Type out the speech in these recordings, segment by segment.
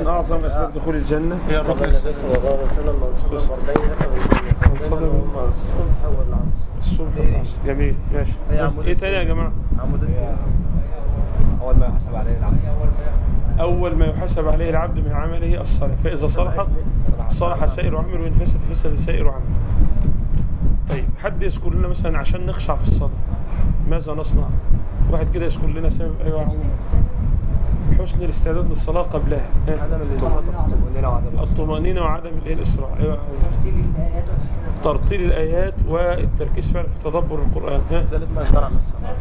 من اعظم اسباب دخول الجنه هي الركن النبي صلى الله عليه وسلم من صلى الفردين دخل الجنة صلى بينما هما الصبح والعصر الصبح والعصر جميل ماشي هي عمود ايه تاني يا جماعه عمود الدين أول ما يحسب عليه العمل اول ما يحاسب عليه العبد من عمله الصلاه فاذا صلحت صلح سائر عمله وان فسد فسد سائر عمله طيب حد يذكر لنا مثلا عشان نخشع في الصلاه ماذا نصنع واحد كده يذكر لنا سبب ايوه يا عمر. حسن الاستعداد للصلاه قبلها ها؟ عدم الالتفات طمأنينة وعدم الطمأنينة وعدم الايه الإسراع أيوة يا عمر. ترتيل الآيات والتركيز فعلا في تدبر القرآن ها؟ ازاله ما يشترع من الصلاه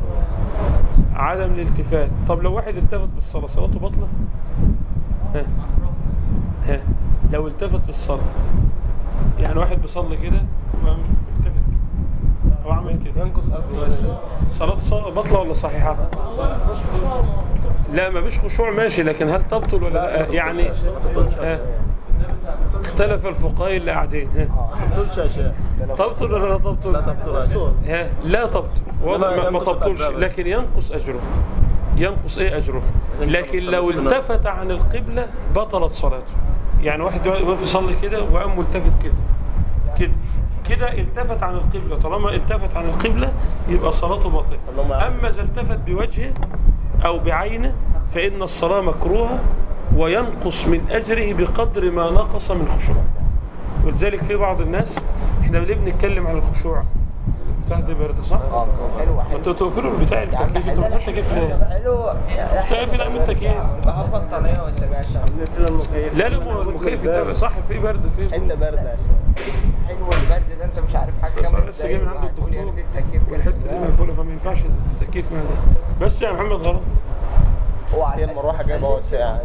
عدم الالتفات طب لو واحد التفت في الصلاة صلاته باطلة ها ها لو التفت في الصلاة يعني واحد بيصلي كده وقام التفت كده أو عمل كده ينقص ألف صلاته صلاة باطلة ولا صحيحة؟ لا ما فيش خشوع ماشي لكن هل تبطل ولا لا؟ يعني ها اختلف الفقهاء اللي قاعدين ها ما تقولش يا شيخ تبطل ولا لا تبطل؟ لا تبطل ها لا تبطل وضع ما, ما ينقص تبطلش الأجر. لكن ينقص أجره ينقص إيه أجره لكن لو التفت عن القبلة بطلت صلاته يعني واحد واقف يصلي كده وقام ملتفت كده كده كده التفت عن القبلة طالما التفت عن القبلة يبقى صلاته باطلة اللهم أعلم. أما إذا التفت بوجهه أو بعينه فإن الصلاة مكروهة وينقص من أجره بقدر ما نقص من خشوع ولذلك في بعض الناس احنا ليه بنتكلم عن الخشوع تحت برد صح؟ حلوة ما انتوا توفروا البتاع التكييف انتوا بتحط تكييف ليه؟ حلوة تكييف لا من تكييف بهبط عليها وانت جاي عشان مثل المكيف لا لا ما هو المكيف ده صح في برد في حته بارده حلو البرد ده انت مش عارف حاجة بس خمس لسه جاي من دقايق عند وهتقول يا الدكتور ريت التكييف كان والحته دي مقفوله فما ينفعش التكييف مع ده بس يا محمد غلط اوعى هي المروحه جايبه وساعه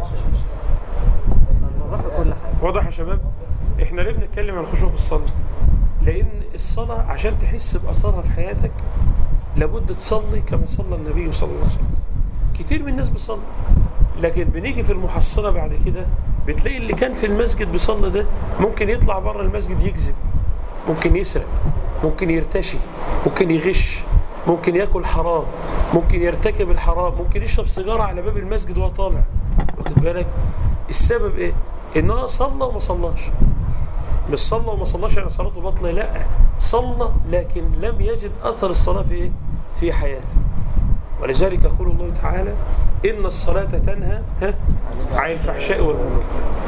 المروحة كل حاجة واضح يا شباب احنا ليه بنتكلم عن الخشوع في الصلاه لان الصلاه عشان تحس باثرها في حياتك لابد تصلي كما صلى النبي صلى الله عليه وسلم كتير من الناس بيصلي لكن بنيجي في المحصله بعد كده بتلاقي اللي كان في المسجد بيصلي ده ممكن يطلع بره المسجد يكذب ممكن يسرق ممكن يرتشي ممكن يغش ممكن ياكل حرام ممكن يرتكب الحرام ممكن يشرب سيجاره على باب المسجد وهو طالع واخد بالك السبب ايه ان هو صلى وما صلاش مش صلى وما صلاش يعني صلاته باطله لا صلى لكن لم يجد اثر الصلاه في ايه في حياته ولذلك يقول الله تعالى ان الصلاه تنهى ها عن الفحشاء والمنكر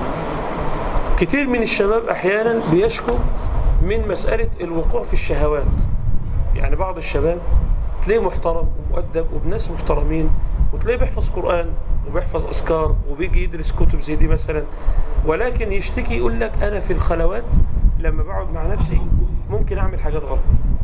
كتير من الشباب احيانا بيشكو من مساله الوقوع في الشهوات يعني بعض الشباب تلاقيه محترم ومؤدب وبناس محترمين وتلاقيه بيحفظ قرآن وبيحفظ أذكار وبيجي يدرس كتب زي دي مثلا ولكن يشتكي يقول لك أنا في الخلوات لما بقعد مع نفسي ممكن أعمل حاجات غلط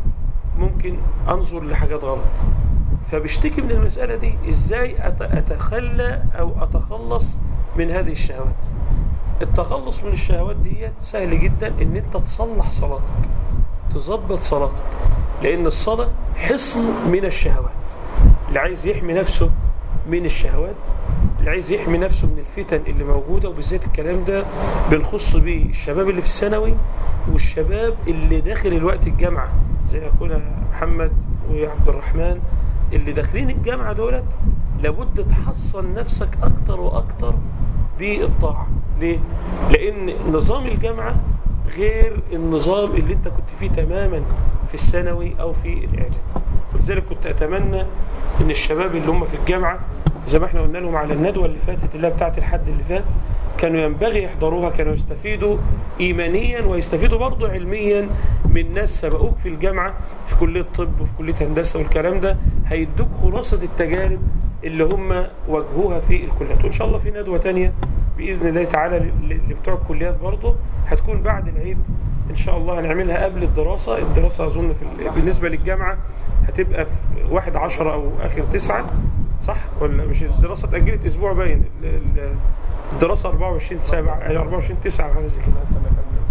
ممكن أنظر لحاجات غلط فبيشتكي من المسألة دي إزاي أت- أتخلى أو أتخلص من هذه الشهوات التخلص من الشهوات ديت سهل جدا ان انت تصلح صلاتك تظبط صلاتك لان الصلاة حصن من الشهوات اللي عايز يحمي نفسه من الشهوات اللي عايز يحمي نفسه من الفتن اللي موجودة وبالذات الكلام ده بنخص بيه الشباب اللي في الثانوي والشباب اللي داخل الوقت الجامعة زي أخونا محمد وعبد الرحمن اللي داخلين الجامعة دولت لابد تحصن نفسك أكتر وأكتر بالطاعة ليه؟ لأن نظام الجامعة غير النظام اللي انت كنت فيه تماما في الثانوي أو في الإعداد ولذلك كنت أتمنى ان الشباب اللي هم في الجامعة زي ما احنا قلنا لهم على الندوة اللي فاتت اللي هي بتاعت الحد اللي فات كانوا ينبغي يحضروها كانوا يستفيدوا إيمانيا ويستفيدوا برضه علميا من ناس سبقوك في الجامعة في كلية طب وفي كلية هندسة والكلام ده هيدوك خلاصة التجارب اللي هم واجهوها في الكليات وإن شاء الله في ندوة تانية بإذن الله تعالى ل- ل- لبتوع الكليات برضه هتكون بعد العيد إن شاء الله هنعملها قبل الدراسة الدراسة أظن في ال- بالنسبة للجامعة هتبقى في واحد عشرة أو آخر تسعة صح ولا مش الدراسة اتأجلت أسبوع باين ال- ال- الدراسة 24 7 24 9 أو حاجة زي كده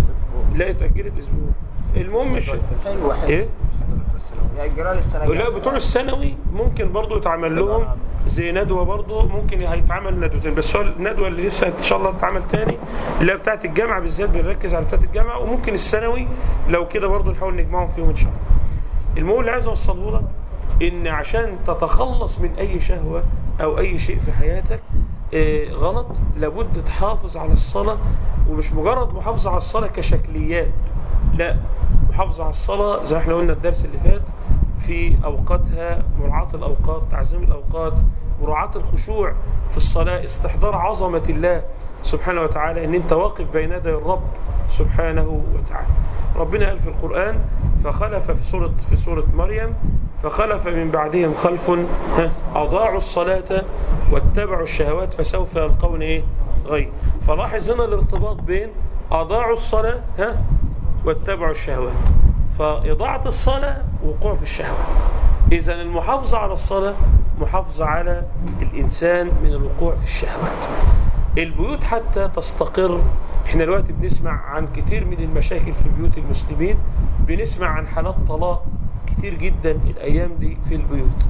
لا اتأجلت أسبوع المهم مش حلو حلو إيه؟ يا جيران السنة لا بتوع الثانوي ممكن برضو يتعمل لهم زي ندوة برضو ممكن هيتعمل ندوتين بس هو الندوة اللي لسه ان شاء الله تتعمل تاني اللي هي بتاعت الجامعة بالذات بنركز على بتاعت الجامعة وممكن الثانوي لو كده برضو نحاول نجمعهم فيهم ان شاء الله المهم اللي عايز اوصله لك ان عشان تتخلص من اي شهوة او اي شيء في حياتك آه، غلط لابد تحافظ على الصلاة ومش مجرد محافظة على الصلاة كشكليات لا محافظة على الصلاة زي ما احنا قلنا الدرس اللي فات في أوقاتها مراعاة الأوقات تعظيم الأوقات مراعاة الخشوع في الصلاة استحضار عظمة الله سبحانه وتعالى ان انت واقف بين يدي الرب سبحانه وتعالى ربنا قال في القرآن فخلف في سورة في سورة مريم فخلف من بعدهم خلف ها أضاعوا الصلاة واتبعوا الشهوات فسوف يلقون ايه غي فلاحظ هنا الارتباط بين أضاعوا الصلاة ها واتبعوا الشهوات فإضاعة الصلاة وقوع في الشهوات إذا المحافظة على الصلاة محافظة على الإنسان من الوقوع في الشهوات البيوت حتى تستقر احنا دلوقتي بنسمع عن كتير من المشاكل في بيوت المسلمين بنسمع عن حالات طلاق كتير جدا الأيام دي في البيوت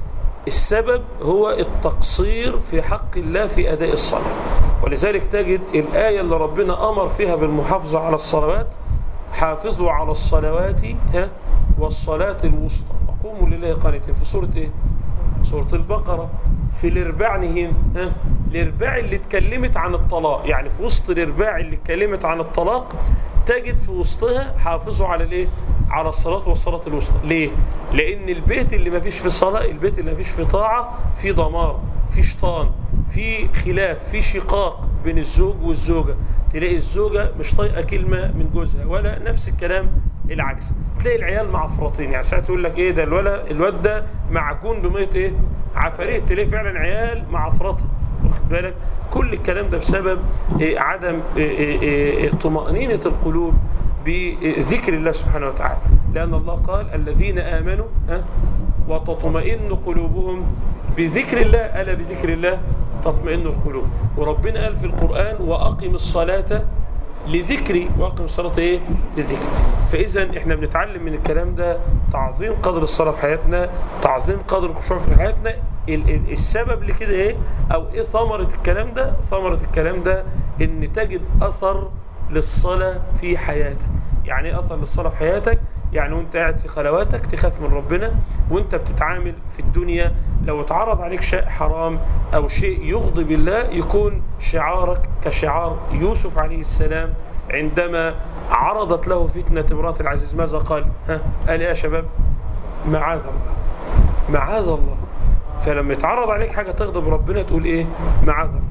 السبب هو التقصير في حق الله في أداء الصلاة ولذلك تجد الآية اللي ربنا أمر فيها بالمحافظة على الصلوات حافظوا على الصلوات ها والصلاة الوسطى وقوموا لله قانتين في سورة ايه سورة البقرة في الارباعنهم ها الارباع اللي اتكلمت عن الطلاق يعني في وسط الارباع اللي اتكلمت عن الطلاق تجد في وسطها حافظوا على الايه على الصلاة والصلاة الوسطى ليه لان البيت اللي ما فيش فيه صلاة البيت اللي ما فيش فيه طاعة فيه دمار فيه شيطان فيه خلاف فيه شقاق بين الزوج والزوجة تلاقي الزوجة مش طايقة كلمة من جوزها ولا نفس الكلام العكس تلاقي العيال معفرطين يعني ساعات يقول لك ايه ده الولد الواد ده معجون بميه ايه عفاريت تلاقي فعلا عيال معفرطه واخد بالك كل الكلام ده بسبب إيه عدم إيه إيه طمأنينة القلوب بذكر الله سبحانه وتعالى لأن الله قال الذين آمنوا ها وتطمئن قلوبهم بذكر الله ألا بذكر الله تطمئن القلوب وربنا قال في القرآن وأقم الصلاة لذكري واقم الصلاه ايه لذكري فاذا احنا بنتعلم من الكلام ده تعظيم قدر الصلاه في حياتنا تعظيم قدر الخشوع في حياتنا ال ال السبب لكده ايه او ايه ثمره الكلام ده ثمره الكلام ده ان تجد اثر للصلاه في حياتك يعني ايه اثر للصلاه في حياتك يعني وانت قاعد في خلواتك تخاف من ربنا وانت بتتعامل في الدنيا لو اتعرض عليك شيء حرام او شيء يغضب الله يكون شعارك كشعار يوسف عليه السلام عندما عرضت له فتنة امرأة العزيز ماذا قال ها قال يا شباب معاذ الله معاذ الله فلما يتعرض عليك حاجة تغضب ربنا تقول ايه معاذ الله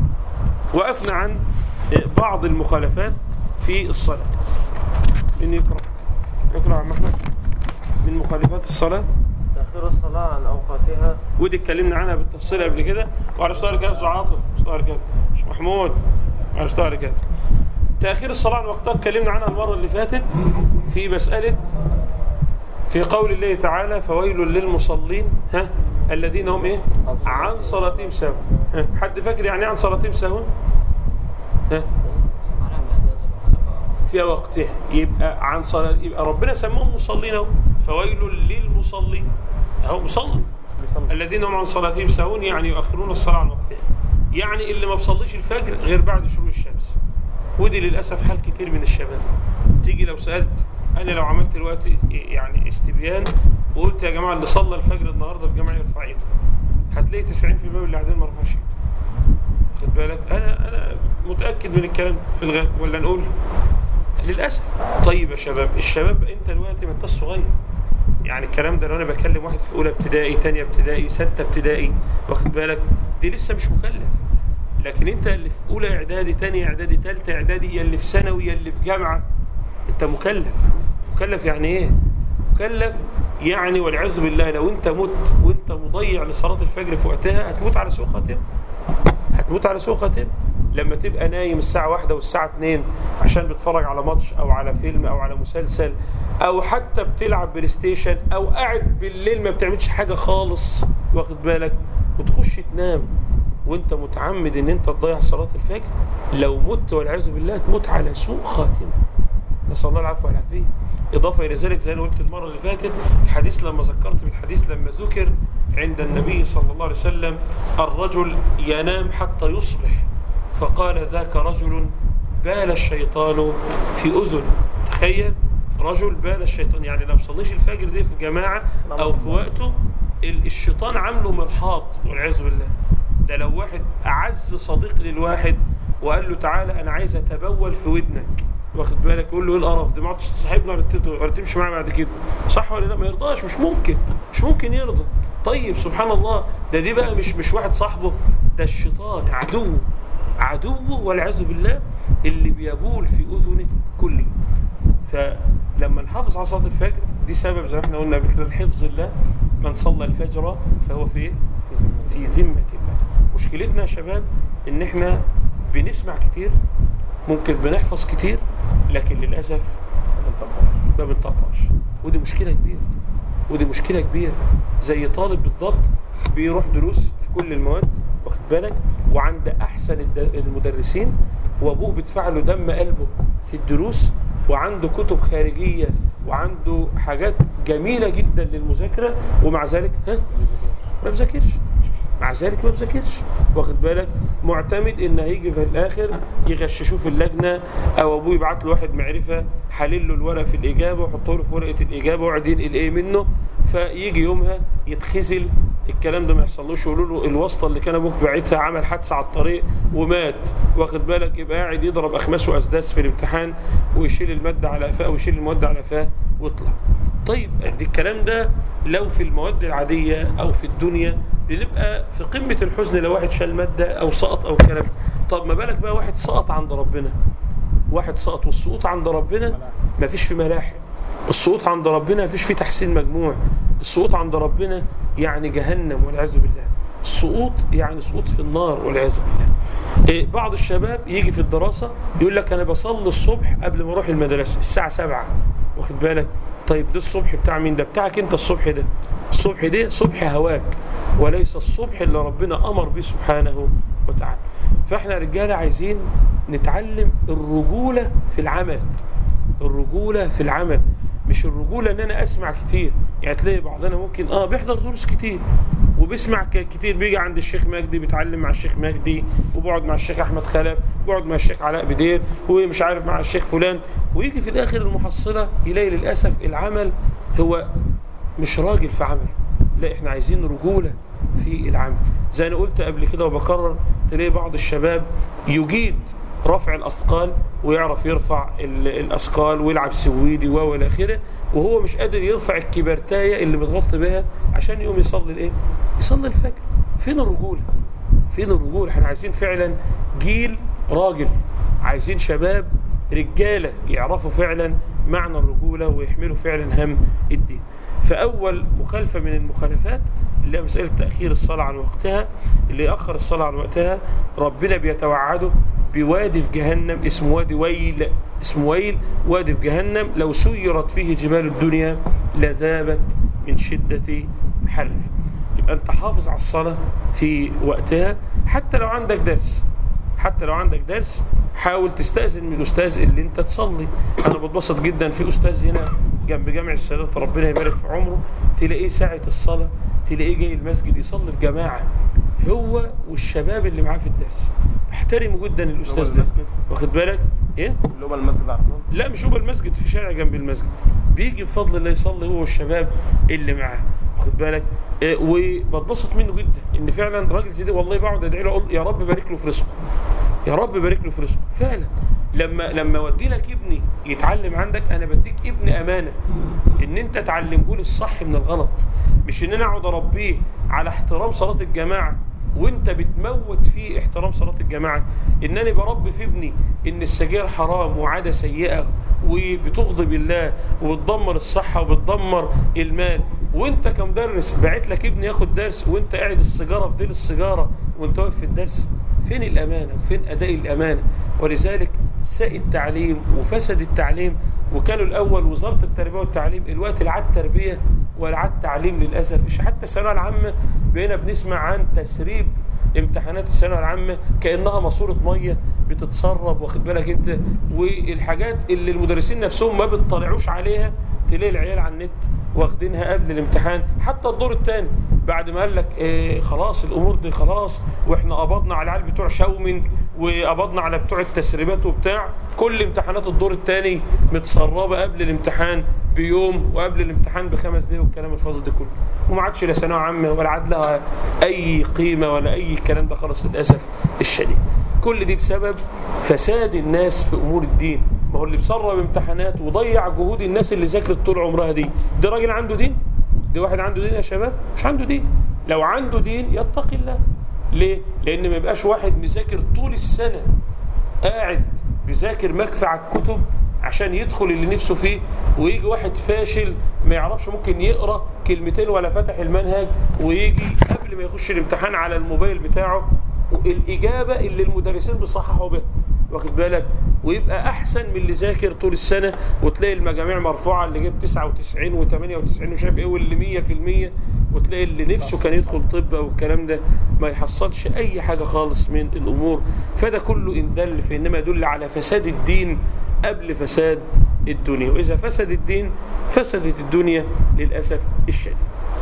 وقفنا عن بعض المخالفات في الصلاة من يقرأ يقرأ عن محمد من مخالفات الصلاة تأخير الصلاة عن أوقاتها ودي اتكلمنا عنها بالتفصيل قبل كده وعلى اشتغل كده أستاذ عاطف اشتغل كده مش محمود على اشتغل كده تأخير الصلاة عن وقتها اتكلمنا عنها المرة اللي فاتت في مسألة في قول الله تعالى فويل للمصلين ها الذين هم ايه عن صلاتهم ساهون ها حد فاكر يعني ايه عن صلاتهم ساهون ها في وقتها يبقى عن صلاة يبقى ربنا سموهم مصلين اهو فويل للمصلين اهو مصلي الذين هم عن صلاتهم ساهون يعني يؤخرون الصلاة عن وقتها يعني اللي ما بصليش الفجر غير بعد شروق الشمس ودي للأسف حال كتير من الشباب تيجي لو سألت أنا لو عملت دلوقتي يعني استبيان وقلت يا جماعة اللي صلى الفجر النهاردة في جماعة يرفع ايده هتلاقي 90% من اللي قاعدين ما رفعش ايده خد بالك أنا أنا متأكد من الكلام في الغالب ولا نقول للأسف طيب يا شباب الشباب أنت دلوقتي ما أنت صغير يعني الكلام ده لو أنا بكلم واحد في أولى ابتدائي تانية ابتدائي ستة ابتدائي واخد بالك دي لسه مش مكلف لكن أنت اللي في أولى إعدادي تانية إعدادي تالتة إعدادي يا اللي في ثانوي يا اللي في جامعة أنت مكلف مكلف يعني إيه؟ مكلف يعني والعياذ بالله لو أنت مت وأنت مضيع لصلاة الفجر في وقتها هتموت على سوء خاتمة هتموت على سوء خاتمة لما تبقى نايم الساعة واحدة والساعة اتنين عشان بتفرج على ماتش أو على فيلم أو على مسلسل أو حتى بتلعب بلاي ستيشن أو قاعد بالليل ما بتعملش حاجة خالص واخد بالك وتخش تنام وانت متعمد ان انت تضيع صلاة الفجر لو مت والعياذ بالله تموت على سوء خاتمة نسأل الله العفو والعافية إضافة إلى ذلك زي ما قلت المرة اللي فاتت الحديث لما ذكرت بالحديث لما ذكر عند النبي صلى الله عليه وسلم الرجل ينام حتى يصبح فقال ذاك رجل بال الشيطان في أذن تخيل رجل بال الشيطان يعني لو صليش الفجر دي في جماعة أو في وقته الشيطان عامله مرحاض والعياذ بالله ده لو واحد اعز صديق للواحد وقال له تعالى انا عايز اتبول في ودنك واخد بالك يقول له ايه القرف ده ما عدتش تصاحبنا ولا تت- ولا تمشي معايا بعد كده صح ولا لا ما يرضاش مش ممكن مش ممكن يرضى طيب سبحان الله ده دي بقى مش مش واحد صاحبه ده الشيطان عدوه عدوه والعياذ بالله اللي بيبول في اذنه كل يوم فلما نحافظ على صلاه الفجر دي سبب زي ما احنا قلنا قبل كده حفظ الله من صلى الفجر فهو في ايه؟ في ذمه الله مشكلتنا يا شباب ان احنا بنسمع كتير ممكن بنحفظ كتير لكن للاسف ما بنطبقش ودي مشكله كبيره ودي مشكله كبيره زي طالب بالضبط بيروح دروس في كل المواد واخد بالك وعند احسن الد- المدرسين وابوه بيدفع له دم قلبه في الدروس وعنده كتب خارجيه وعنده حاجات جميله جدا للمذاكره ومع ذلك ها ما بذاكرش مع ذلك ما بذاكرش واخد بالك معتمد ان هيجي في الاخر يغششوه في اللجنه او ابوه يبعت له واحد معرفه حلل له الورق في الاجابه ويحطه له في ورقه الاجابه ويقعد ينقل ايه منه فيجي يومها يتخزل الكلام ده ما يحصلوش يقولوا له الواسطه اللي كان ابوك باعتها عمل حادثه على الطريق ومات واخد بالك يبقى قاعد يضرب اخماس واسداس في الامتحان ويشيل الماده على قفاه ويشيل المواد على قفاه ويطلع طيب دي الكلام ده لو في المواد العادية أو في الدنيا بنبقى في قمة الحزن لو واحد شال مادة أو سقط أو كلام طب ما بالك بقى واحد سقط عند ربنا واحد سقط والسقوط عند ربنا ما فيش في ملاحق السقوط عند ربنا ما فيش فيه تحسين مجموع السقوط عند ربنا يعني جهنم والعياذ بالله السقوط يعني سقوط في النار والعياذ بالله إيه بعض الشباب يجي في الدراسة يقول لك أنا بصلي الصبح قبل ما أروح المدرسة الساعة سبعة واخد بالك طيب ده الصبح بتاع مين ده بتاعك انت الصبح ده الصبح ده صبح هواك وليس الصبح اللي ربنا امر به سبحانه وتعالى فاحنا رجاله عايزين نتعلم الرجوله في العمل الرجوله في العمل مش الرجوله ان انا اسمع كتير يعني تلاقي بعضنا ممكن اه بيحضر دروس كتير وبيسمع ك- كتير بيجي عند الشيخ مجدي بيتعلم مع الشيخ مجدي وبيقعد مع الشيخ احمد خلف وبيقعد مع الشيخ علاء بدير ومش عارف مع الشيخ فلان ويجي في الاخر المحصله يلاقي للاسف العمل هو مش راجل في عمل لا احنا عايزين رجوله في العمل زي انا قلت قبل كده وبكرر تلاقي بعض الشباب يجيد رفع الاثقال ويعرف يرفع ال- الاثقال ويلعب سويدي و الى اخره وهو مش قادر يرفع الكبرتايه اللي متغطي بها عشان يقوم يصلي الايه؟ يصلي الفجر فين الرجوله؟ فين الرجوله؟ احنا عايزين فعلا جيل راجل عايزين شباب رجاله يعرفوا فعلا معنى الرجوله ويحملوا فعلا هم الدين. فاول مخالفه من المخالفات اللي هي مساله تاخير الصلاه عن وقتها اللي ياخر الصلاه عن وقتها ربنا بيتوعده بوادي في جهنم اسمه وادي ويل اسمه ويل وادي في جهنم لو سيرت فيه جبال الدنيا لذابت من شده حرها يبقى انت حافظ على الصلاه في وقتها حتى لو عندك درس حتى لو عندك درس حاول تستأذن من الأستاذ اللي أنت تصلي أنا بتبسط جدا في أستاذ هنا جنب جامع السادات ربنا يبارك في عمره تلاقيه ساعة الصلاة تلاقيه جاي المسجد يصلي في جماعة هو والشباب اللي معاه في الدرس احترموا جدا الأستاذ ده المسجد؟ واخد بالك إيه؟ اللي هو المسجد على طول لا مش هو المسجد في شارع جنب المسجد بيجي بفضل الله يصلي هو والشباب اللي معاه واخد بالك إيه، وبتبسط منه جدا ان فعلا راجل زي ده والله بقعد ادعي له اقول يا رب بارك له في رزقه يا رب بارك له في رزقه فعلا لما لما اودي لك ابني يتعلم عندك انا بديك ابن امانه ان انت تعلمه لي الصح من الغلط مش ان انا اقعد اربيه على احترام صلاه الجماعه وانت بتموت فيه احترام صلاه الجماعه انني بربي في ابني ان السجاير حرام وعاده سيئه وبتغضب الله وبتدمر الصحه وبتدمر المال وانت كمدرس بعت لك ابني ياخد درس وانت قاعد السيجاره في ديل السيجاره وانت واقف في الدرس فين الامانه وفين اداء الامانه ولذلك ساء التعليم وفسد التعليم وكانوا الاول وزاره التربيه والتعليم الوقت لا عاد تربيه ولا عاد تعليم للاسف مش حتى الثانويه العامه بقينا بنسمع عن تسريب امتحانات الثانويه العامه كانها ماسوره ميه بتتسرب واخد بالك انت والحاجات اللي المدرسين نفسهم ما بيطلعوش عليها تلاقي العيال على النت واخدينها قبل الامتحان حتى الدور الثاني بعد ما قال لك إيه خلاص الامور دي خلاص واحنا قبضنا على العيال بتوع شاومينج وقبضنا على بتوع التسريبات وبتاع كل امتحانات الدور الثاني متسربه قبل الامتحان بيوم وقبل الامتحان بخمس دقايق والكلام الفاضي ده كله وما عادش لا ثانويه عامه ولا عاد لها اي قيمه ولا اي الكلام ده خالص للاسف الشديد كل دي بسبب فساد الناس في امور الدين ما هو اللي بسرب امتحانات وضيع جهود الناس اللي ذاكرت طول عمرها دي ده راجل عنده دين ده واحد عنده دين يا شباب مش عنده دين لو عنده دين يتقي الله ليه لان ما يبقاش واحد مذاكر طول السنه قاعد بيذاكر مكفع الكتب عشان يدخل اللي نفسه فيه ويجي واحد فاشل ما يعرفش ممكن يقرا كلمتين ولا فتح المنهج ويجي قبل ما يخش الامتحان على الموبايل بتاعه الاجابه اللي المدرسين بيصححوا بها واخد بالك ويبقى احسن من اللي ذاكر طول السنه وتلاقي المجاميع مرفوعه اللي جاب 99 و98 ومش عارف ايه واللي 100% وتلاقي اللي نفسه كان يدخل طب او الكلام ده ما يحصلش اي حاجه خالص من الامور فده كله ان دل فانما يدل على فساد الدين قبل فساد الدنيا واذا فسد الدين فسدت الدنيا للاسف الشديد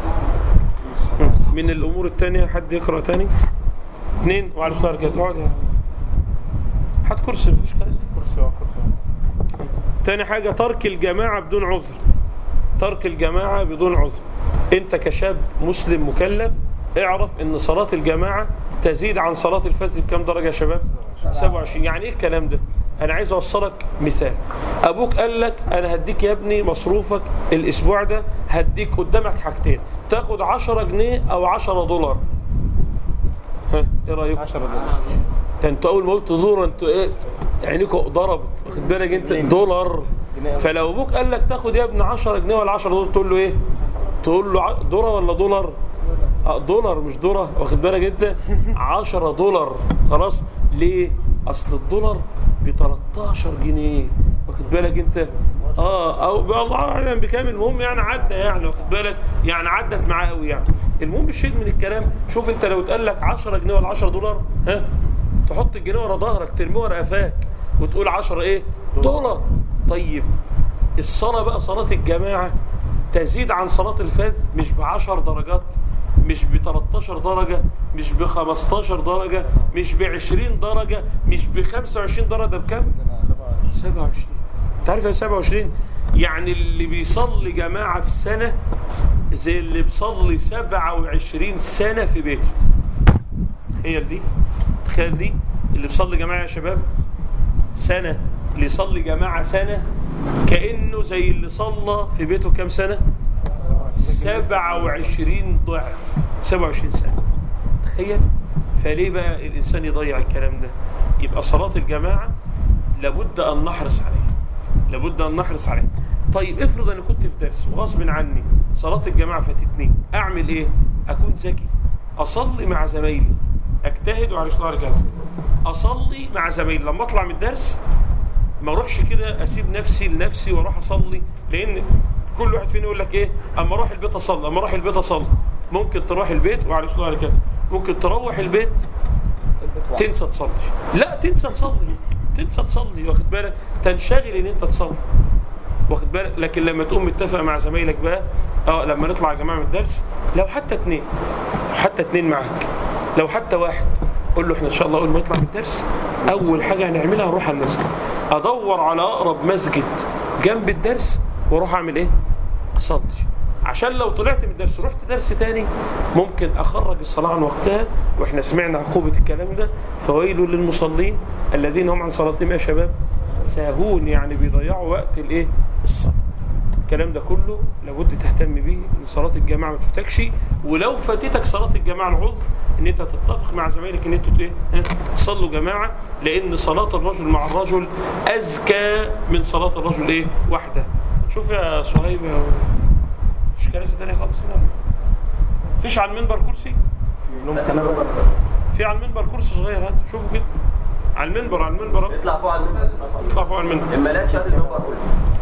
من الامور الثانيه حد يقرا تاني اثنين وعلى الصلاه كده اقعد يا هات كرسي مفيش كرسي كرسي اه كرسي تاني حاجة ترك الجماعة بدون عذر ترك الجماعة بدون عذر انت كشاب مسلم مكلف اعرف ان صلاة الجماعة تزيد عن صلاة الفجر بكام درجة يا شباب 27 يعني ايه الكلام ده انا عايز اوصلك مثال ابوك قال لك انا هديك يا ابني مصروفك الاسبوع ده هديك قدامك حاجتين تاخد 10 جنيه او 10 دولار ها ايه رايكم 10 دولار ده انتوا اول ما قلت دولار انتوا ايه عينيكم ضربت واخد بالك انت دولار فلو ابوك قال لك تاخد يا ابني 10 جنيه ولا 10 دولار تقول له ايه تقول له ع- دولار ولا دولار اه دولار مش دولار واخد بالك انت 10 دولار خلاص ليه اصل الدولار ب 13 جنيه واخد بالك انت اه او الله اعلم بكام المهم يعني عدى يعني واخد بالك يعني عدت معاه قوي يعني المهم الشيء من الكلام شوف انت لو اتقال لك 10 جنيه ولا 10 دولار ها تحط الجنيه ورا ظهرك ترميه ورا قفاك وتقول 10 ايه دولار طيب الصلاه بقى صلاه الجماعه تزيد عن صلاه الفذ مش ب 10 درجات مش ب 13 درجه مش ب 15 درجه مش ب 20 درجه مش ب 25 درجه ده بكام 27 انت عارف يا 27 يعني اللي بيصلي جماعه في السنه زي اللي بيصلي 27 سنه في بيته تخيل دي تخيل دي اللي بيصلي جماعه يا شباب سنه اللي يصلي جماعه سنه كانه زي اللي صلى في بيته كام سنه 27 ضعف 27 سنه تخيل فليه بقى الانسان يضيع الكلام ده يبقى صلاه الجماعه لابد ان نحرص عليه لابد ان نحرص عليه طيب افرض انا كنت في درس وغصب عني صلاه الجماعه فاتتني اعمل ايه اكون ذكي اصلي مع زمايلي اجتهد وعلى الله رجاله اصلي مع زمايلي لما اطلع من الدرس ما اروحش كده اسيب نفسي لنفسي واروح اصلي لان كل واحد فينا يقول لك ايه اما اروح البيت اصلي اما اروح البيت اصلي ممكن تروح البيت وعلى الله رجاله ممكن تروح البيت البيت واحد. تنسى تصلي لا تنسى تصلي تنسى تصلي واخد بالك تنشغل ان انت تصلي واخد بالك لكن لما تقوم متفق مع زمايلك بقى اه لما نطلع يا جماعه من الدرس لو حتى اتنين حتى اتنين معاك لو حتى واحد قول له احنا ان شاء الله اول ما نطلع من الدرس اول حاجه هنعملها نروح على المسجد ادور على اقرب مسجد جنب الدرس واروح اعمل ايه اصلي عشان لو طلعت من الدرس ورحت درس تاني ممكن اخرج الصلاه عن وقتها واحنا سمعنا عقوبه الكلام ده فويل للمصلين الذين هم عن صلاتهم يا شباب ساهون يعني بيضيعوا وقت الايه الصلاه الكلام ده كله لابد تهتم بيه ان صلاه الجماعه ما تفتكش ولو فاتتك صلاه الجماعه العذر ان انت تتفق مع زمايلك ان انتوا ايه ها؟ تصلوا جماعه لان صلاه الرجل مع الرجل ازكى من صلاه الرجل ايه وحده شوف يا صهيب يا مش كراسي تانية خالص هنا فيش على المنبر كرسي في على المنبر كرسي صغير هات شوفوا كده على المنبر على المنبر اطلع فوق على المنبر اطلع فوق على المنبر اما لا تشات المنبر كله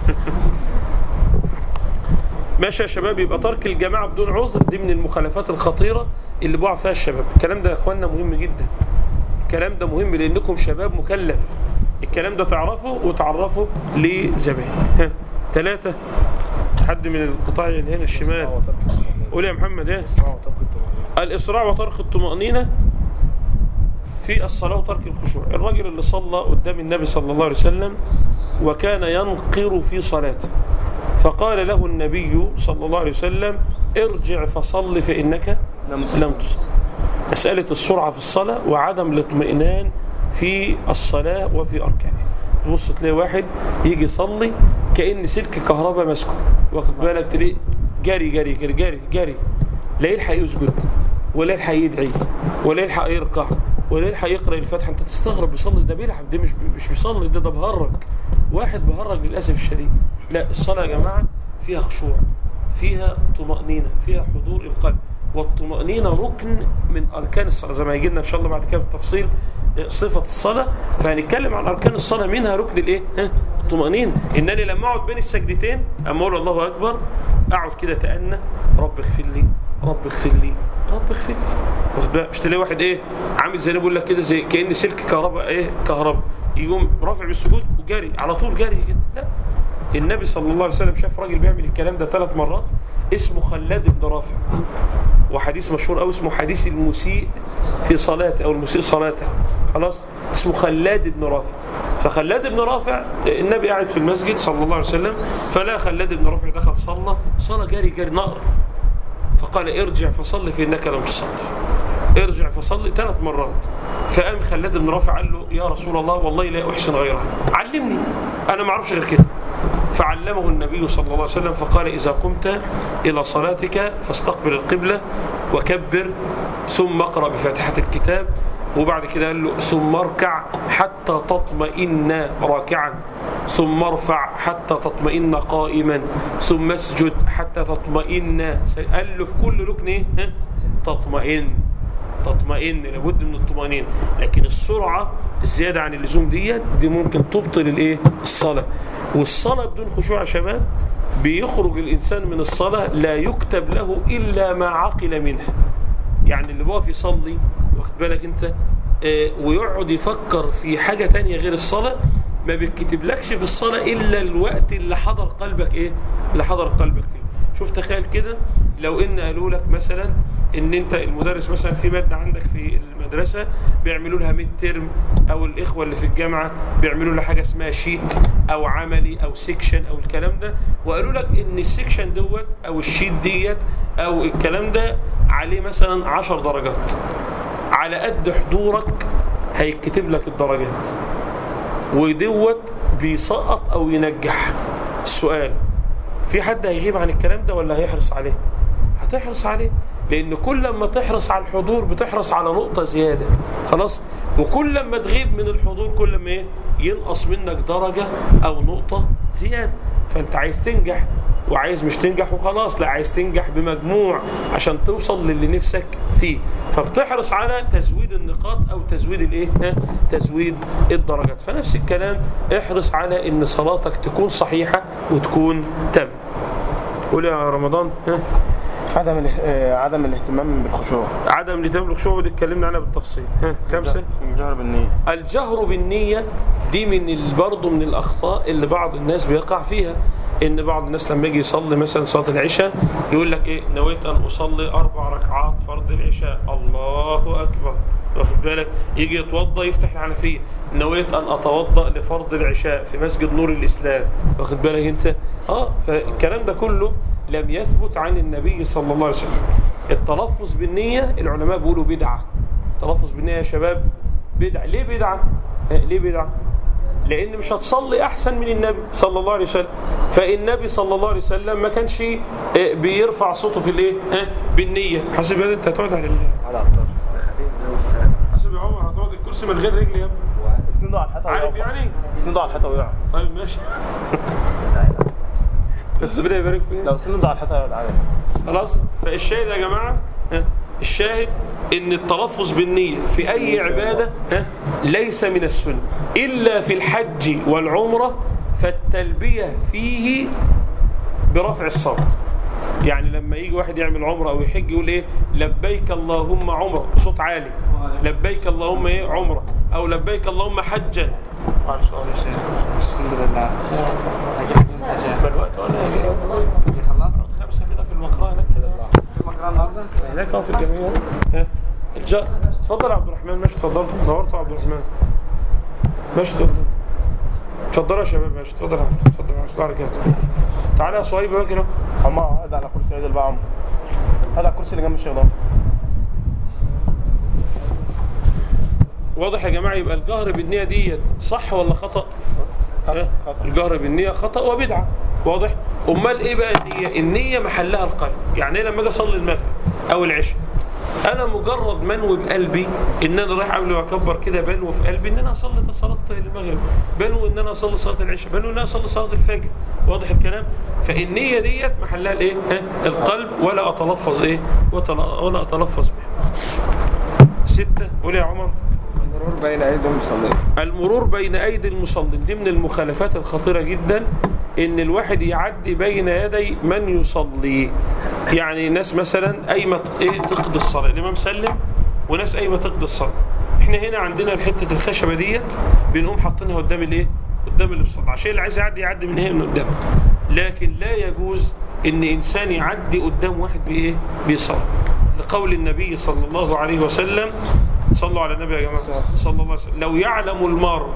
ماشي يا شباب يبقى ترك الجماعة بدون عذر دي من المخالفات الخطيرة اللي بقع فيها الشباب الكلام ده يا اخوانا مهم جدا الكلام ده مهم لانكم شباب مكلف الكلام ده تعرفه وتعرفه لزمايلك ها ثلاثة حد من القطاع اللي هنا الشمال قول يا محمد ايه الإسراع وترك الطمأنينة في الصلاة وترك الخشوع الرجل اللي صلى قدام النبي صلى الله عليه وسلم وكان ينقر في صلاته فقال له النبي صلى الله عليه وسلم ارجع فصل فإنك لم تصل مسألة السرعة في الصلاة وعدم الاطمئنان في الصلاة وفي أركانها تبص تلاقي واحد يجي يصلي كأن سلك كهرباء ماسكه واخد بالك تلاقيه جري جري جري جري جري لا يلحق يسجد ولا يلحق يدعي ولا يلحق يركع ولا يلحق يقرأ الفاتحة انت تستغرب بيصلي ده بيلعب ده مش مش بيصلي ده ده بهرج واحد بهرج للأسف الشديد لا الصلاة يا جماعة فيها خشوع فيها طمأنينة فيها حضور القلب والطمأنينة ركن من أركان الصلاة زي ما هيجي لنا إن شاء الله بعد كده بالتفصيل صفة الصلاة فهنتكلم عن أركان الصلاة منها ركن الإيه؟ ها؟ الطمأنينة إنني لما أقعد بين السجدتين أما أقول الله أكبر أقعد كده تأنى رب اغفر لي رب اغفر لي رب اغفر لي واخد بالك مش تلاقي واحد إيه عامل زي اللي بيقول لك كده زي كأن سلك كهرباء إيه كهرباء يقوم رافع بالسجود وجري على طول جري كده لا النبي صلى الله عليه وسلم شاف راجل بيعمل الكلام ده ثلاث مرات اسمه خلاد بن رافع وحديث مشهور قوي اسمه حديث المسيء في صلاته او المسيء صلاته خلاص اسمه خلاد بن رافع فخلاد بن رافع النبي قاعد في المسجد صلى الله عليه وسلم فلا خلاد بن رافع دخل صلى صلى جري جري نقر فقال ارجع فصل فانك لم تصلي ارجع فصلي ثلاث مرات فقام خلاد بن رافع قال له يا رسول الله والله لا احسن غيرها علمني انا ما اعرفش غير كده فعلمه النبي صلى الله عليه وسلم فقال إذا قمت إلى صلاتك فاستقبل القبلة وكبر ثم اقرأ بفاتحة الكتاب وبعد كده قال له ثم اركع حتى تطمئن راكعا ثم ارفع حتى تطمئن قائما ثم اسجد حتى تطمئن قال له في كل ركن ايه ها؟ تطمئن تطمئن لابد من الطمأنينة لكن السرعة الزيادة عن اللزوم ديت دي ممكن تبطل الايه الصلاة والصلاة بدون خشوع يا شباب بيخرج الإنسان من الصلاة لا يكتب له إلا ما عقل منها يعني اللي واقف يصلي واخد بالك انت اه ويقعد يفكر في حاجة تانية غير الصلاة ما بيتكتبلكش في الصلاة إلا الوقت اللي حضر قلبك ايه اللي حضر قلبك فيه شوف تخيل كده لو ان قالوا لك مثلا ان انت المدرس مثلا في ماده عندك في المدرسه بيعملوا لها ميد ترم او الاخوه اللي في الجامعه بيعملوا لها حاجه اسمها شيت او عملي او سيكشن او الكلام ده وقالوا لك ان السيكشن دوت او الشيت ديت او الكلام ده عليه مثلا 10 درجات على قد حضورك هيتكتب لك الدرجات ودوت بيسقط او ينجح السؤال في حد هيغيب عن الكلام ده ولا هيحرص عليه هتحرص عليه لان كل ما تحرص على الحضور بتحرص على نقطة زيادة خلاص وكل ما تغيب من الحضور كل ما ايه ينقص منك درجة او نقطة زيادة فانت عايز تنجح وعايز مش تنجح وخلاص لا عايز تنجح بمجموع عشان توصل للي نفسك فيه فبتحرص على تزويد النقاط او تزويد الايه ها؟ تزويد الدرجات فنفس الكلام احرص على ان صلاتك تكون صحيحة وتكون تم قول يا رمضان ها عدم اله- آه، عدم الاهتمام بالخشوع عدم الاهتمام بالخشوع دي اتكلمنا عنها بالتفصيل ها خمسة الجهر بالنية الجهر بالنية دي من ال- برضه من الأخطاء اللي بعض الناس بيقع فيها إن بعض الناس لما يجي يصلي مثلا صلاة العشاء يقول لك إيه نويت أن أصلي أربع ركعات فرض العشاء الله أكبر واخد بالك يجي يتوضى يفتح الحنفية نويت أن أتوضأ لفرض العشاء في مسجد نور الإسلام واخد بالك أنت آه فالكلام ده كله لم يثبت عن النبي صلى الله عليه وسلم التلفظ بالنية العلماء بيقولوا بدعة التلفظ بالنية يا شباب بدعة ليه بدعة آه، ليه بدعة لان مش هتصلي احسن من النبي صلى الله عليه وسلم فالنبي صلى الله عليه وسلم ما كانش آه، بيرفع صوته في الايه ها بالنيه حاسب يا انت هتقعد على ال- على عطار حاسب يا عمر هتقعد الكرسي من غير رجل يا ابني اسنده على الحيطة عارف ويقع. يعني اسنده على الحيطة ويقع طيب ماشي ربنا يبارك فيك لو سنده على الحيطة يقعد عادي خلاص فالشاهد يا جماعة ها الشاهد ان التلفظ بالنية في اي عبادة ها ليس من السنة الا في الحج والعمرة فالتلبية فيه برفع الصوت يعني لما يجي واحد يعمل عمرة او يحج يقول ايه لبيك اللهم عمرة بصوت عالي لبيك اللهم ايه عمرة او لبيك اللهم حجا معلش، معلش. الحمد لله الوقت ولا إيه؟ هناك اه في الجمعيه ها الج- اتفضل يا عبد الرحمن ماشي اتفضل نورت يا عبد الرحمن ماشي اتفضل اتفضلوا يا شباب ماشي اتفضل يا عبد اتفضل يا عبد رجعت تعالى يا صهيب بقى كده عمار قاعد على كرسي عدل بقى عمر قاعد على الكرسي اللي جنب الشيخ ده واضح يا جماعه يبقى الجهر بالنيه ديت صح ولا خطا؟ ها؟ خطأ. الجهر بالنية خطأ وبدعة واضح امال ايه بقى النية النية محلها القلب يعني إيه لما اجي اصلي المغرب او العشاء انا مجرد منوي بقلبي ان انا رايح قبل ما اكبر كده بنوي في قلبي ان انا اصلي صلاه المغرب بنوي ان انا اصلي صلاه العشاء بنوي ان انا اصلي صلاه الفجر واضح الكلام فالنية ديت محلها الايه ها؟ القلب ولا اتلفظ ايه وتل- ولا اتلفظ بها ستة قول يا عمر المرور بين ايدي المصلين المرور بين ايدي المصلين دي من المخالفات الخطيره جدا ان الواحد يعدي بين يدي من يصلي يعني ناس مثلا قايمه ايه تقضي الصلاه الامام سلم وناس قايمه تقضي الصلاه احنا هنا عندنا حته الخشبه ديت بنقوم حاطينها قدام الايه قدام اللي بيصلي عشان اللي عايز يعدي يعدي من هنا من قدام لكن لا يجوز ان انسان يعدي قدام واحد بايه بيصلي لقول النبي صلى الله عليه وسلم صلوا على النبي يا جماعه صلى الله عليه وسلم لو يعلم المرء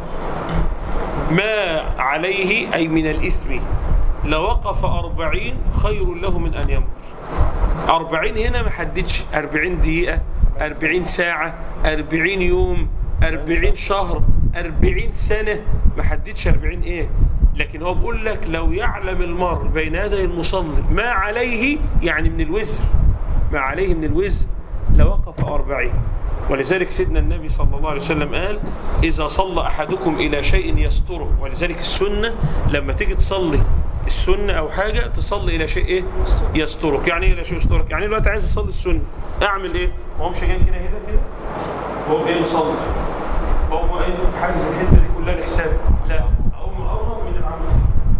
ما عليه أي من الإثم لوقف أربعين خير له من أن يمر أربعين هنا ما حددش أربعين دقيقة أربعين ساعة أربعين يوم أربعين شهر أربعين سنة ما حددش أربعين إيه لكن هو بيقول لك لو يعلم المرء بين يدي المصلي ما عليه يعني من الوزر ما عليه من الوزر لوقف أربعين ولذلك سيدنا النبي صلى الله عليه وسلم قال إذا صلى أحدكم إلى شيء يستره ولذلك السنة لما تيجي تصلي السنة أو حاجة تصلي إلى شيء إيه؟ يسترك يعني إيه إلى شيء يسترك يعني دلوقتي عايز أصلي السنة أعمل إيه؟ ما هوش جاي كده هنا كده هو إيه مصلي هو إيه حاجز الحتة دي كلها لحساب لا أقوم أقرب من العمود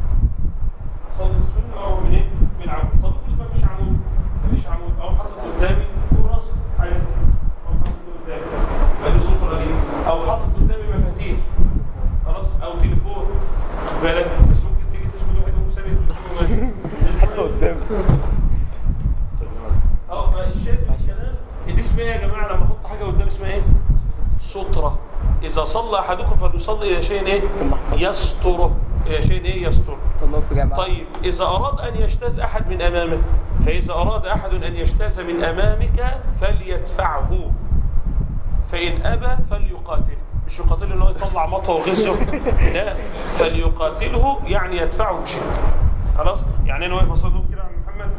اصلي السنه او من ايه؟ من العمود طب افرض ما فيش عمود ما فيش عمود او حاطط قدامي كراس حاجه زي كده. او حاطط قدامي ادي السطره دي او حاطط قدامي مفاتيح خلاص او تليفون خد بالك بس ممكن تيجي تسجد واحد يقوم سابق التليفون وماشي حتى قدام اه فالشاهد في الكلام دي اسمها إيه يا جماعه لما احط حاجه قدام اسمها ايه؟ ستره اذا صلى احدكم فليصلي الى شيء ايه؟ يستره الى شيء ايه؟ يستره طلعوا في جامعة طيب إذا أراد أن يجتاز أحد من أمامه فإذا أراد أحد أن يجتاز من أمامك فليدفعه فإن أبى فليقاتله مش يقاتله إنه يطلع مطوه وغزه لا فليقاتله يعني يدفعه بشدة خلاص يعني أنا واقف أصلي كده يا عم محمد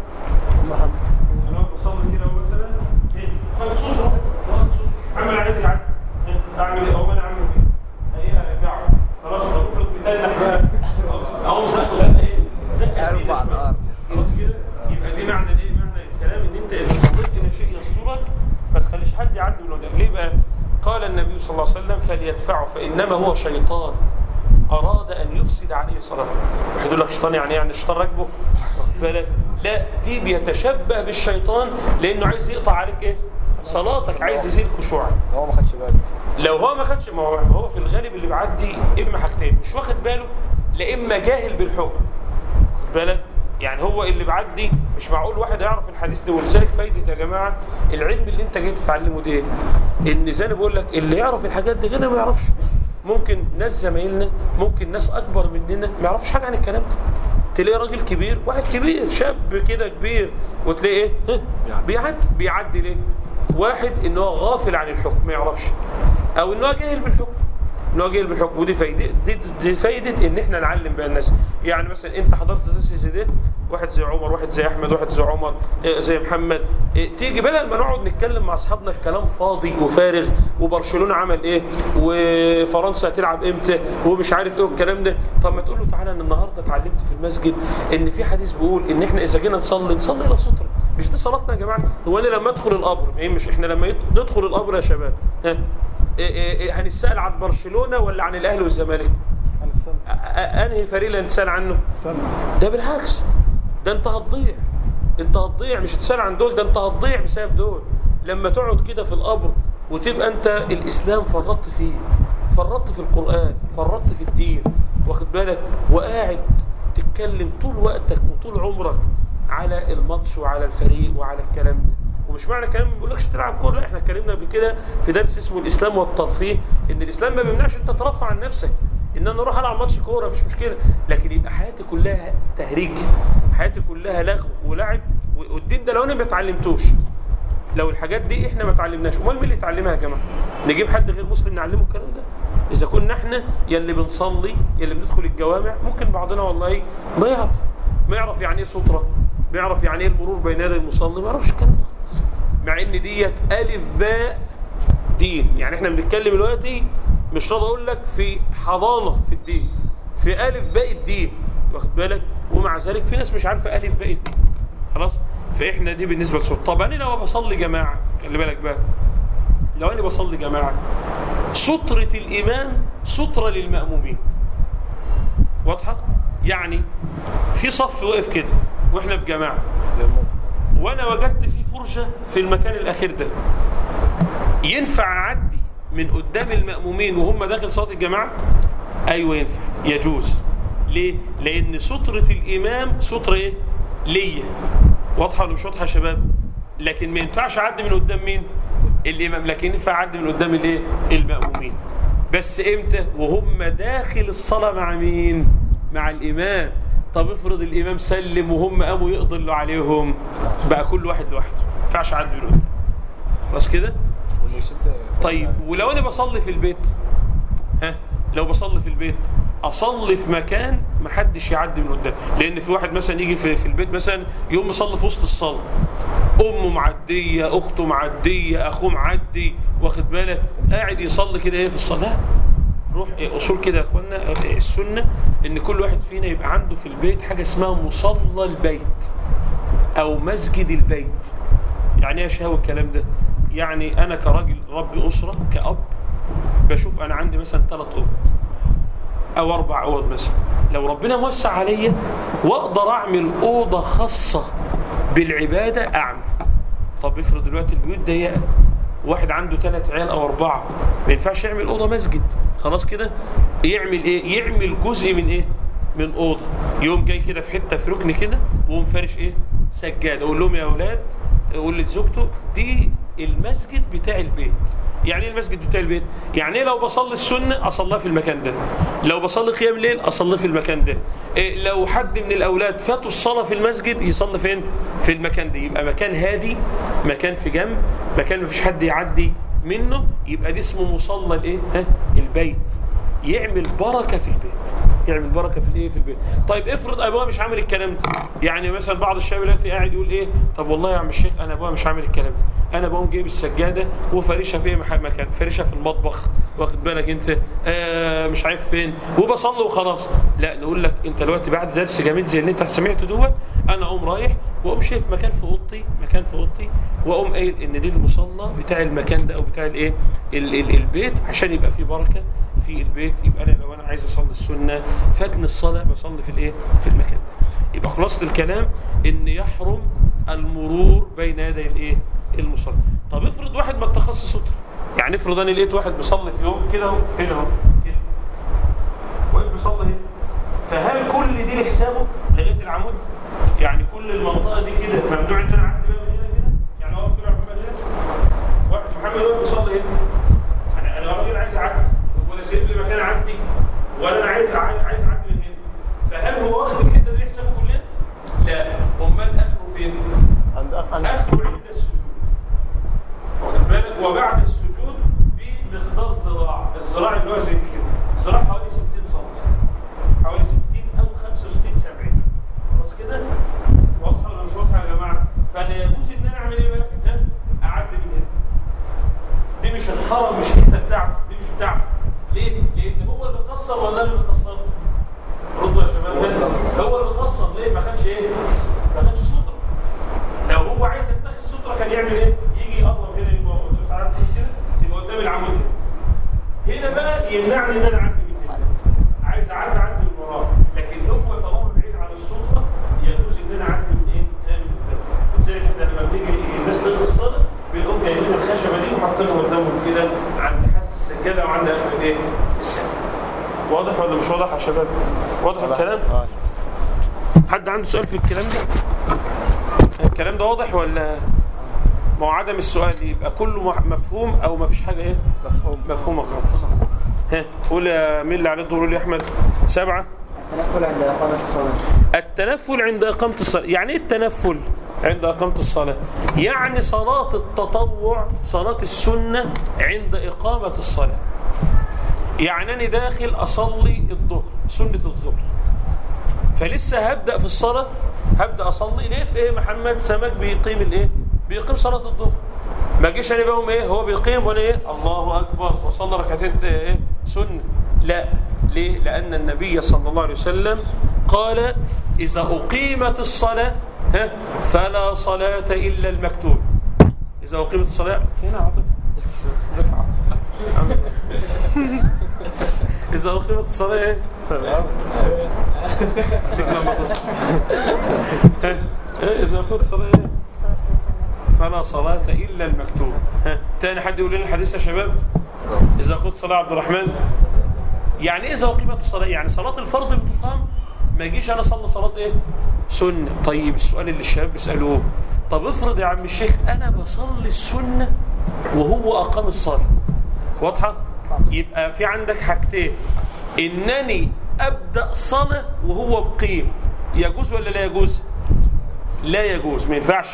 أنا واقف أصلي كده مثلا إيه؟ خد صوت خلاص صوت محمد عايز يعدي إيه؟ أعمل إيه؟ أو أنا أعمل إيه؟ إيه أرجعه خلاص افرض بتنح بقى أو زقه زقه إيه؟ زقه اربع شديدة شوية. الارض خلاص كده يبقى دي معنى الايه معنى الكلام ان انت اذا صليت الى شيء يسترك ما تخليش حد يعدي من قدامك ليه بقى قال النبي صلى الله عليه وسلم فليدفعه فانما هو شيطان اراد ان يفسد عليه صلاته واحد يقول لك شيطان يعني إيه؟ يعني الشيطان راكبه واخد بالك لا دي بيتشبه بالشيطان لانه عايز يقطع عليك ايه صلاتك عايز يزيل خشوعك هو ما خدش باله لو هو ما خدش ما هو ما هو في الغالب اللي بيعدي اما حاجتين مش واخد باله لا اما جاهل بالحكم واخد بالك يعني هو اللي بعدي مش معقول واحد يعرف الحديث ده ولذلك فايده يا جماعه العلم اللي انت جاي تتعلمه ده ان زي ما بقول لك اللي يعرف الحاجات دي غيرنا ما يعرفش ممكن ناس زمايلنا ممكن ناس اكبر مننا ما يعرفش حاجه عن الكلام ده تلاقي راجل كبير واحد كبير شاب كده كبير وتلاقي ايه ها؟ بيعدي بيعدي ليه واحد ان هو غافل عن الحكم ما يعرفش او ان هو جاهل بالحكم ان هو جاهل بالحكم ودي فايده دي, دي فايده ان احنا نعلم بقى الناس يعني مثلا انت حضرت درس زي ده واحد زي عمر واحد زي احمد واحد زي عمر إيه زي محمد إيه تيجي بدل ما نقعد نتكلم مع اصحابنا في كلام فاضي وفارغ وبرشلونه عمل ايه وفرنسا هتلعب امتى ومش عارف ايه والكلام ده طب ما تقول له تعالى انا النهارده اتعلمت في المسجد ان في حديث بيقول ان احنا اذا جينا نصلي نصلي الى ستره مش دي صلاتنا يا جماعه هو انا لما ادخل القبر ايه مش احنا لما يد- ندخل القبر يا شباب ها إيه إيه إيه هنسال عن برشلونه ولا عن الاهلي والزمالك عن السنة أ- أ- انهي فريق اللي هنسال عنه السنة ده بالعكس ده انت هتضيع انت هتضيع مش هتسال عن دول ده انت هتضيع بسبب دول لما تقعد كده في القبر وتبقى انت الاسلام فرطت فيه فرطت في القران فرطت في الدين واخد بالك وقاعد تتكلم طول وقتك وطول عمرك على الماتش وعلى الفريق وعلى الكلام ده ومش معنى كلام ما بيقولكش تلعب كوره لا احنا اتكلمنا قبل كده في درس اسمه الاسلام والترفيه ان الاسلام ما بيمنعش انت ترفع عن نفسك ان انا اروح العب ماتش كوره مفيش مشكله لكن يبقى حياتي كلها تهريج حياتي كلها لغو ولعب والدين ده لو انا ما اتعلمتوش لو الحاجات دي احنا ما اتعلمناش امال مين اللي يتعلمها يا جماعه نجيب حد غير مسلم نعلمه الكلام ده اذا كنا احنا يلي بنصلي يلي بندخل الجوامع ممكن بعضنا والله ما يعرف ما يعرف يعني ايه ستره ما يعرف يعني ايه المرور بين يدي المصلي ما يعرفش الكلام ده خالص مع ان ديت الف باء دين يعني احنا بنتكلم دلوقتي مش راضي اقول لك في حضانه في الدين في الف باء الدين واخد بالك ومع ذلك في ناس مش عارفه الف باء الدين خلاص فاحنا دي بالنسبه للصوت طب انا لو بصلي جماعه خلي بالك بقى لو انا بصلي جماعه ستره الامام ستره للمامومين واضحه يعني في صف واقف كده واحنا في جماعه وانا وجدت في فرجه في المكان الاخير ده ينفع اعدي من قدام المامومين وهم داخل صلاه الجماعه ايوه ينفع يجوز ليه لان ستره الامام ستره ايه ليا واضحه ولا مش واضحه يا شباب لكن ما ينفعش اعدي من قدام مين الامام لكن ينفع اعدي من قدام الايه المامومين بس امتى وهم داخل الصلاه مع مين مع الامام طب افرض الامام سلم وهم قاموا يقضوا عليهم بقى كل واحد لوحده ما ينفعش اعدي من قدام خلاص كده واللي يشد طيب ولو انا بصلي في البيت ها لو بصلي في البيت اصلي في مكان ما حدش يعدي من قدام لان في واحد مثلا يجي في, في البيت مثلا يقوم يصلي في وسط الصلاه امه معديه اخته معديه اخوه معدي واخد بالك قاعد يصلي كده ايه في الصلاه روح إيه اصول كده يا اخوانا إيه السنه ان كل واحد فينا يبقى عنده في البيت حاجه اسمها مصلى البيت او مسجد البيت يعني ايه شهوة الكلام ده يعني انا كراجل رب اسره كاب بشوف انا عندي مثلا ثلاث اوض او اربع اوض مثلا لو ربنا موسع عليا واقدر اعمل اوضه خاصه بالعباده اعمل طب افرض دلوقتي البيوت ضيقه واحد عنده ثلاث عيال او اربعه ما ينفعش يعمل اوضه مسجد خلاص كده يعمل ايه يعمل جزء من ايه من اوضه يوم جاي كده في حته في ركن كده وقوم فارش ايه سجاده اقول لهم يا اولاد اقول لزوجته دي المسجد بتاع البيت يعني ايه المسجد بتاع البيت يعني ايه لو بصلي السنه اصليها في المكان ده لو بصلي قيام ليل اصلي في المكان ده إيه لو حد من الاولاد فاتوا الصلاه في المسجد يصلي فين في المكان ده يبقى مكان هادي مكان في جنب مكان ما فيش حد يعدي منه يبقى ده اسمه مصلى الايه ها البيت يعمل بركه في البيت يعمل بركه في الايه في البيت طيب افرض ابوها مش عامل الكلام ده يعني مثلا بعض الشباب دلوقتي قاعد يقول ايه طب والله يا عم الشيخ انا ابوها مش عامل الكلام ده انا بقوم جايب السجاده وفارشها في ايه مح- مكان فارشها في المطبخ واخد بالك انت آه مش عارف فين وبصلي وخلاص لا نقول لك انت دلوقتي بعد درس جميل زي اللي انت سمعته دوت انا اقوم رايح واقوم شايف مكان في اوضتي مكان في اوضتي واقوم قايل ان دي المصلى بتاع المكان ده او بتاع الايه ال- ال- البيت عشان يبقى فيه بركه في البيت يبقى انا لو انا عايز اصلي السنه فاتني الصلاه بصلي في الايه في المكان ده يبقى خلاصه الكلام ان يحرم المرور بين يدي الايه المصلي طب افرض واحد ما اتخصص ستر يعني افرض انا لقيت واحد بيصلي في يوم كده اهو هنا اهو كده واقف بيصلي هنا فهل كل دي لحسابه لغايه العمود يعني كل المنطقه دي كده ممنوع ان انا اعدي بقى من هنا كده يعني واقف كده يا محمد هنا واحد محمد واقف بيصلي هنا انا انا راجل عايز اعدي ولا سايب لي مكان اعدي ولا انا عايز عايز عايز اعدي من هنا فهل هو واخد الحته دي لحسابه كلها؟ لا امال اخره فين؟ عند عند اخره عند السجود واخد بالك وبعد السجود بمقدار ذراع الذراع اللي هو زي كده ذراع حوالي 60 سم حوالي 60 او 65 70 خلاص كده واضحه ولا مش واضحه يا جماعه فلا يجوز ان انا اعمل ايه بقى ها؟ اعدل من هنا دي مش الحرم مش الحته بتاعته دي مش بتاعته ليه؟ لان هو اللي قصر ولا انا اللي قصرت؟ ردوا يا شباب هو اللي قصر. هو اللي قصر ليه؟ ما كانش ايه؟ ما كانش ستره لو هو عايز يتخذ ستره كان يعمل ايه؟ يجي يقرب هنا يبقى قدام تعالى كده يبقى قدام العمود هنا هنا بقى يمنعني ان انا اعدي من هنا عايز اعدي اعدي من وراه لكن هو طالما بعيد عن السلطه يجوز ان انا اعدي من ايه؟ تاني من قدام زي كده لما بتيجي الناس تقرا الصلاه بيقوم جايبين الخشبه دي وحاطينها قدامهم كده عند حس السجاده وعند اخر الايه؟ السجاده واضح ولا مش واضح يا شباب؟ واضح الكلام؟ آه. حد عنده سؤال في الكلام ده؟ الكلام ده واضح ولا ما هو عدم السؤال يبقى كله مح- مفهوم او ما فيش حاجه ايه مفهوم مفهومه خالص ها قول يا مين اللي عليه الدور قول يا احمد سبعه التنفل عند إقامة الصلاة التنفل عند إقامة الصلاة يعني إيه التنفل عند إقامة الصلاة يعني صلاة التطوع صلاة السنة عند إقامة الصلاة يعني أنا داخل أصلي الظهر سنة الظهر فلسه هبدأ في الصلاة هبدأ أصلي لقيت إيه محمد سمك بيقيم الإيه بيقيم صلاة الظهر ما جيش أنا بقوم إيه هو بيقيم وأنا إيه الله أكبر وصلى ركعتين إيه سنة لا ليه لأن النبي صلى الله عليه وسلم قال إذا أقيمت الصلاة ها فلا صلاة إلا المكتوب إذا أقيمت الصلاة هنا عاطف ازيك يا عاطف؟ عامل إيه؟ إذا أقيمت الصلاة إيه؟ ديك لما تصل ها؟ ها؟ إذا أقيمت الصلاة إيه؟ فلا صلاة إلا المكتوب ها تاني حد يقول لنا الحديث يا شباب إذا قلت صلاة عبد الرحمن يعني إذا أقيمت الصلاة يعني صلاة الفرض بتقام ما يجيش أنا أصلي صلاة إيه سنة طيب السؤال اللي الشباب بيسألوه طب افرض يا عم الشيخ أنا بصلي السنة وهو أقام الصلاة واضحة يبقى في عندك حاجتين إنني أبدأ صلاة وهو بقيم يجوز ولا لا يجوز لا يجوز ما ينفعش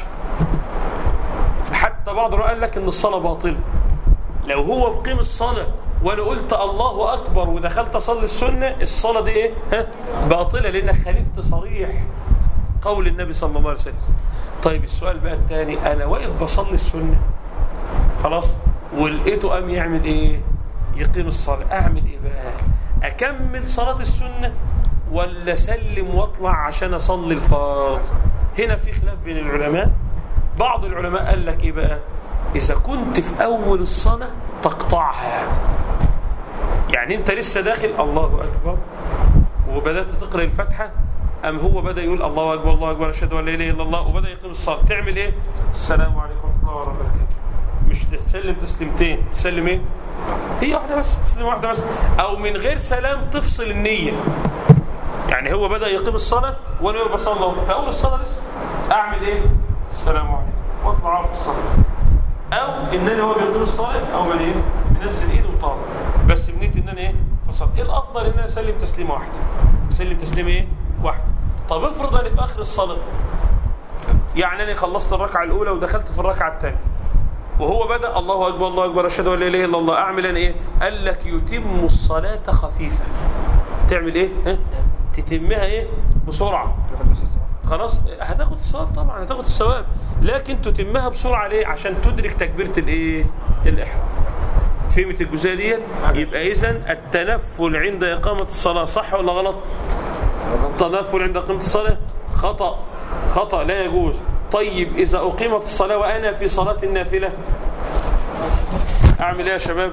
حتى بعض العلماء قال لك ان الصلاه باطله لو هو بقيم الصلاه وانا قلت الله اكبر ودخلت اصلي السنه الصلاه دي ايه ها باطله لانك خالفت صريح قول النبي صلى الله عليه وسلم طيب السؤال بقى الثاني انا واقف بصلي السنه خلاص ولقيته قام يعمل ايه يقيم الصلاه اعمل ايه بقى اكمل صلاه السنه ولا اسلم واطلع عشان اصلي الفرض هنا في خلاف بين العلماء بعض العلماء قال لك ايه بقى اذا كنت في اول الصلاه تقطعها يعني انت لسه داخل الله اكبر وبدات تقرا الفاتحه ام هو بدا يقول الله اكبر الله اكبر اشهد ان لا اله الا الله وبدا يقيم الصلاه تعمل ايه السلام عليكم ورحمه الله وبركاته مش تسلم تسليمتين تسلم ايه هي واحده بس تسلم واحده بس او من غير سلام تفصل النيه يعني هو بدا يقيم الصلاه وانا واقف بصلي في اول الصلاه لسه اعمل ايه السلام عليكم واطلع في الصلاه او انني هو بيقيم الصلاه او من ايه منزل ايده وطالع بس بنيه ان انا ايه فصل ايه الافضل ان انا اسلم تسليمه واحده اسلم تسليمه ايه واحده طب افرض انا في اخر الصلاه يعني انا خلصت الركعه الاولى ودخلت في الركعه الثانيه وهو بدا الله اكبر الله اكبر اشهد ان لا اله الا الله اعمل انا ايه قال لك يتم الصلاه خفيفه تعمل ايه ها؟ تتمها ايه بسرعه خلاص هتاخد الثواب طبعا هتاخد الثواب لكن تتمها بسرعه ليه عشان تدرك تكبيره الايه الاحرام فهمت الجزئيه ديت يبقى اذا التنفل عند اقامه الصلاه صح ولا غلط التنفل عند اقامه الصلاه خطا خطا لا يجوز طيب اذا اقيمت الصلاه وانا في صلاه النافله اعمل ايه يا شباب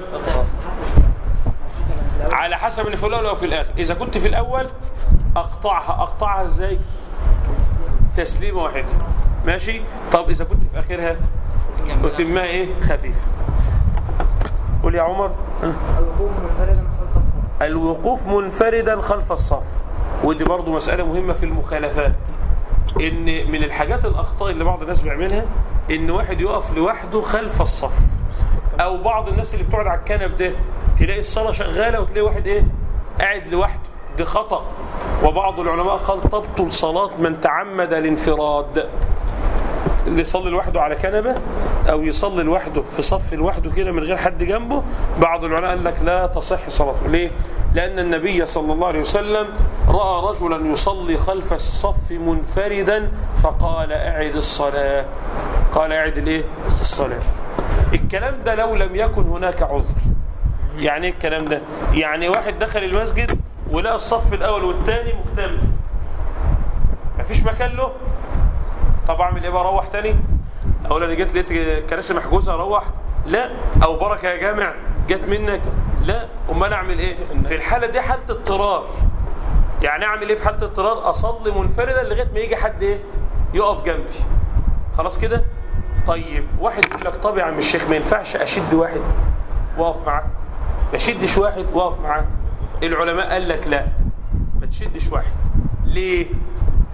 على حسب اللي في الاول او في الاخر اذا كنت في الاول اقطعها اقطعها ازاي تسليمه واحده ماشي طب اذا كنت في اخرها اتمها ايه خفيفه قول يا عمر ها. الوقوف منفردا خلف الصف الوقوف منفردا خلف الصف ودي برضو مسألة مهمة في المخالفات ان من الحاجات الاخطاء اللي بعض الناس بيعملها ان واحد يقف لوحده خلف الصف او بعض الناس اللي بتقعد على الكنب ده تلاقي الصلاة شغالة وتلاقي واحد ايه قاعد لوحده دي خطأ وبعض العلماء قال تبطل صلاة من تعمد الانفراد اللي يصلي لوحده على كنبه او يصلي لوحده في صف لوحده كده من غير حد جنبه بعض العلماء قال لك لا تصح صلاته ليه لان النبي صلى الله عليه وسلم راى رجلا يصلي خلف الصف منفردا فقال اعد الصلاه قال اعد الايه الصلاه الكلام ده لو لم يكن هناك عذر يعني ايه الكلام ده يعني واحد دخل المسجد ولقى الصف الاول والثاني مكتمل مفيش مكان له طب اعمل ايه بقى اروح تاني اقول انا جيت لقيت كراسي محجوزه اروح لا او بركه يا جامع جت منك لا امال اعمل ايه في الحاله دي حاله اضطرار يعني اعمل ايه في حاله اضطرار اصلي منفردا لغايه ما يجي حد ايه يقف جنبي خلاص كده طيب واحد يقول لك طب يا عم الشيخ ما ينفعش اشد واحد واقف معاه ما اشدش واحد واقف معاه العلماء قال لك لا ما تشدش واحد ليه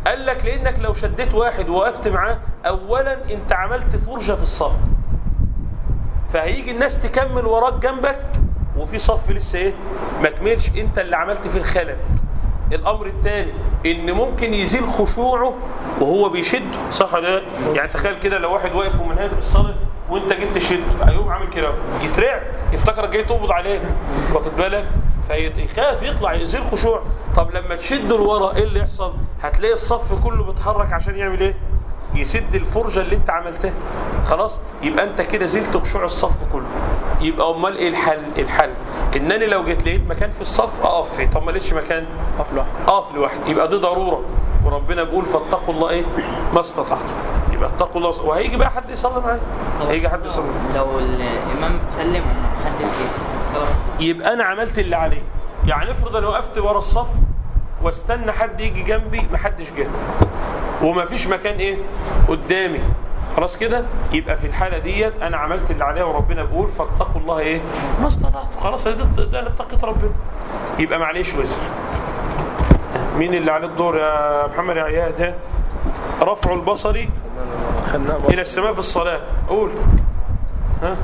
قال لك لانك لو شديت واحد ووقفت معاه اولا انت عملت فرجه في الصف فهيجي الناس تكمل وراك جنبك وفي صف لسه ايه ما كملش انت اللي عملت فيه الخلل الامر الثاني ان ممكن يزيل خشوعه وهو بيشد صح ولا لا يعني تخيل كده لو واحد واقف ومنهاج الصلاه وانت جيت تشد هيقوم عامل كده يترعب يفتكرك جاي تقبض عليه واخد بالك فيخاف يطلع يزيل خشوع طب لما تشد لورا ايه اللي يحصل هتلاقي الصف كله بيتحرك عشان يعمل ايه يسد الفرجه اللي انت عملتها خلاص يبقى انت كده زلت خشوع الصف كله يبقى امال ايه الحل الحل انني لو جيت لقيت مكان في الصف اقف فيه طب ما لقيتش مكان اقف لوحدك اقف لوحدي يبقى دي ضروره وربنا بيقول فاتقوا الله ايه ما استطعتم يبقى اتقوا الله وهيجي بقى حد يصلي معايا طب هيجي حد يصلي لو الامام سلم حد جه الصلاه يبقى انا عملت اللي عليه يعني افرض انا وقفت ورا الصف واستنى حد يجي جنبي محدش جه ومفيش مكان ايه قدامي خلاص كده يبقى في الحاله ديت انا عملت اللي عليا وربنا بيقول فاتقوا الله ايه ما استطعتوا خلاص ده, ده انا اتقيت ربنا يبقى معليش وزر مين اللي عليه الدور يا محمد يا عياد ها رفع البصري خدناها الى السماء في الصلاه قول ها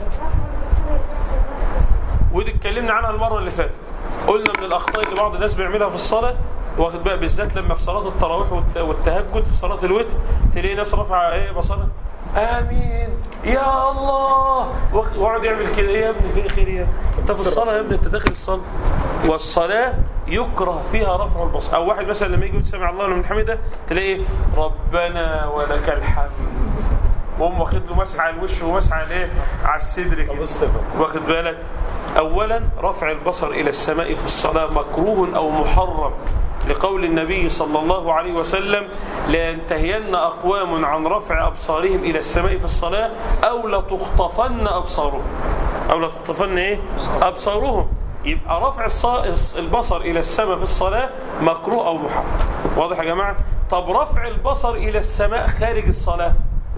ودي اتكلمنا عنها المره اللي فاتت قلنا من الاخطاء اللي بعض الناس بيعملها في الصلاه واخد بقى بالذات لما في صلاه التراويح والت- والتهجد في صلاه الوتر تلاقي ناس رافعه ايه بصلها امين يا الله واخ- ويقعد يعمل كده ايه يا ابني في إيه خير يا ابني؟ انت في الصلاه يا ابني انت داخل الصلاه والصلاه يكره فيها رفع البصر او واحد مثلا لما يجي يقول سمع الله لمن حمده تلاقيه ربنا ولك الحمد وهم واخد له مسح على الوش ومسح على ايه على الصدر كده واخد بالك اولا رفع البصر الى السماء في الصلاه مكروه او محرم لقول النبي صلى الله عليه وسلم لا ينتهين اقوام عن رفع ابصارهم الى السماء في الصلاه او لتخطفن ابصارهم او لتخطفن ايه ابصارهم يبقى رفع الص- البصر الى السماء في الصلاه مكروه او محرم واضح يا جماعه طب رفع البصر الى السماء خارج الصلاه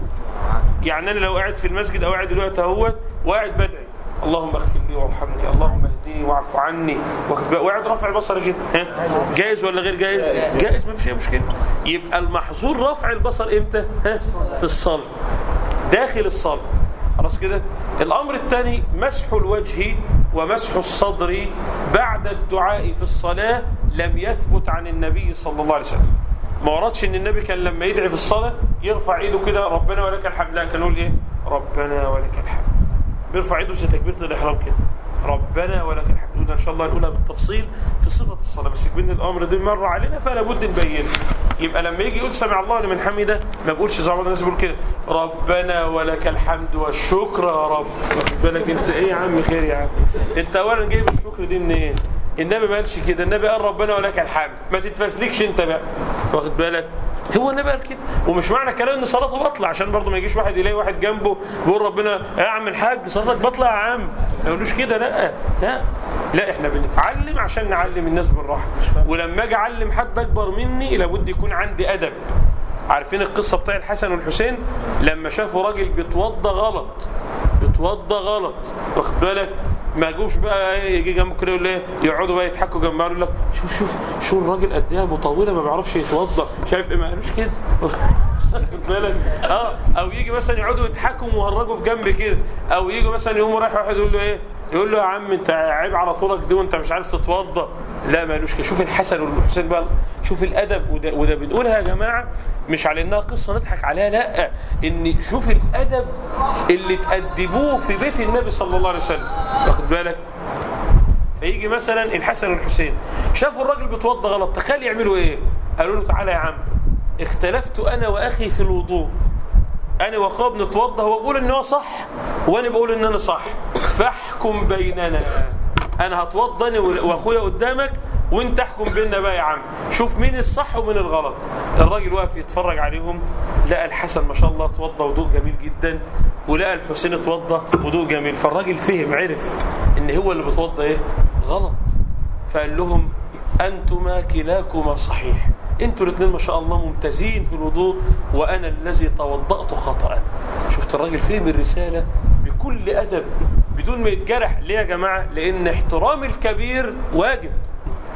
يعني انا لو قاعد في المسجد او قاعد دلوقتي اهوت وقاعد بدعي اللهم اغفر لي وارحمني اللهم اهدني واعف عني واخد بالك؟ وقاعد رافع بصري كده ها جائز ولا غير جائز جائز ما فيش اي مشكله يبقى المحظور رفع البصر امتى ها في الصلاه داخل الصلاه خلاص كده الامر الثاني مسح الوجه ومسح الصدر بعد الدعاء في الصلاه لم يثبت عن النبي صلى الله عليه وسلم ما وردش ان النبي كان لما يدعي في الصلاه يرفع ايده كده ربنا ولك الحمد لا كان يقول ايه ربنا ولك الحمد بيرفع ايده زي تكبيره الاحرام كده ربنا ولك الحمد وده ان شاء الله هنقولها بالتفصيل في صفه الصلاه بس كمان الامر ده مر علينا فلا بد نبينه يبقى لما يجي يقول سمع الله لمن حمده ما بيقولش زي بعض الناس بيقول كده ربنا ولك الحمد والشكر يا رب واخد بالك انت ايه يا عم خير يا عم انت اولا جايب الشكر دي منين إيه؟ النبي ما قالش كده النبي قال ربنا ولك الحمد ما تتفزلكش انت بقى واخد بالك هو النبي قال كده ومش معنى كلام ان صلاته بطلع عشان برضه ما يجيش واحد يلاقي واحد جنبه بيقول ربنا يا عم الحاج صلاتك بطلع يا عم ما يقولوش كده لا لا لا احنا بنتعلم عشان نعلم الناس بالراحه ولما اجي اعلم حد اكبر مني لابد يكون عندي ادب عارفين القصه بتاع الحسن والحسين لما شافوا راجل بيتوضى غلط بيتوضى غلط واخد بالك ما جوش بقى ايه يجي جنبه كده يقول ايه يقعدوا بقى يضحكوا جنب بعض يقول لك شوف شوف شو الراجل قد ايه مطوله ما بيعرفش يتوضى شايف ايه ما قالوش كده واخد بالك اه او يجي مثلا يقعدوا يضحكوا ويهرجوا في جنب كده او يجي مثلا يقوم رايح واحد يقول له ايه يقول له يا عم انت عيب على طولك دي وانت مش عارف تتوضى لا ما قالوش كده شوف الحسن والحسين بقى شوف الادب وده, وده بنقولها يا جماعه مش على انها قصه نضحك عليها لا ان شوف الادب اللي تأدبوه في بيت النبي صلى الله عليه وسلم واخد بالك فيجي مثلا الحسن والحسين شافوا الراجل بيتوضى غلط تخيل يعملوا ايه قالوا له تعالى يا عم اختلفت انا واخي في الوضوء انا واخويا بنتوضى هو بيقول ان هو صح وانا بقول ان انا صح فاحكم بيننا انا هتوضى انا واخويا قدامك وانت احكم بيننا بقى يا عم شوف مين الصح ومين الغلط الراجل واقف يتفرج عليهم لقى الحسن ما شاء الله توضى وضوء جميل جدا ولقى الحسين اتوضى وضوء جميل فالراجل فهم عرف ان هو اللي بيتوضى ايه غلط فقال لهم انتما كلاكما صحيح انتوا الاثنين ما شاء الله ممتازين في الوضوء وانا الذي توضأت خطأ شفت الراجل فهم الرسالة بكل ادب بدون ما يتجرح ليه يا جماعة لان احترام الكبير واجب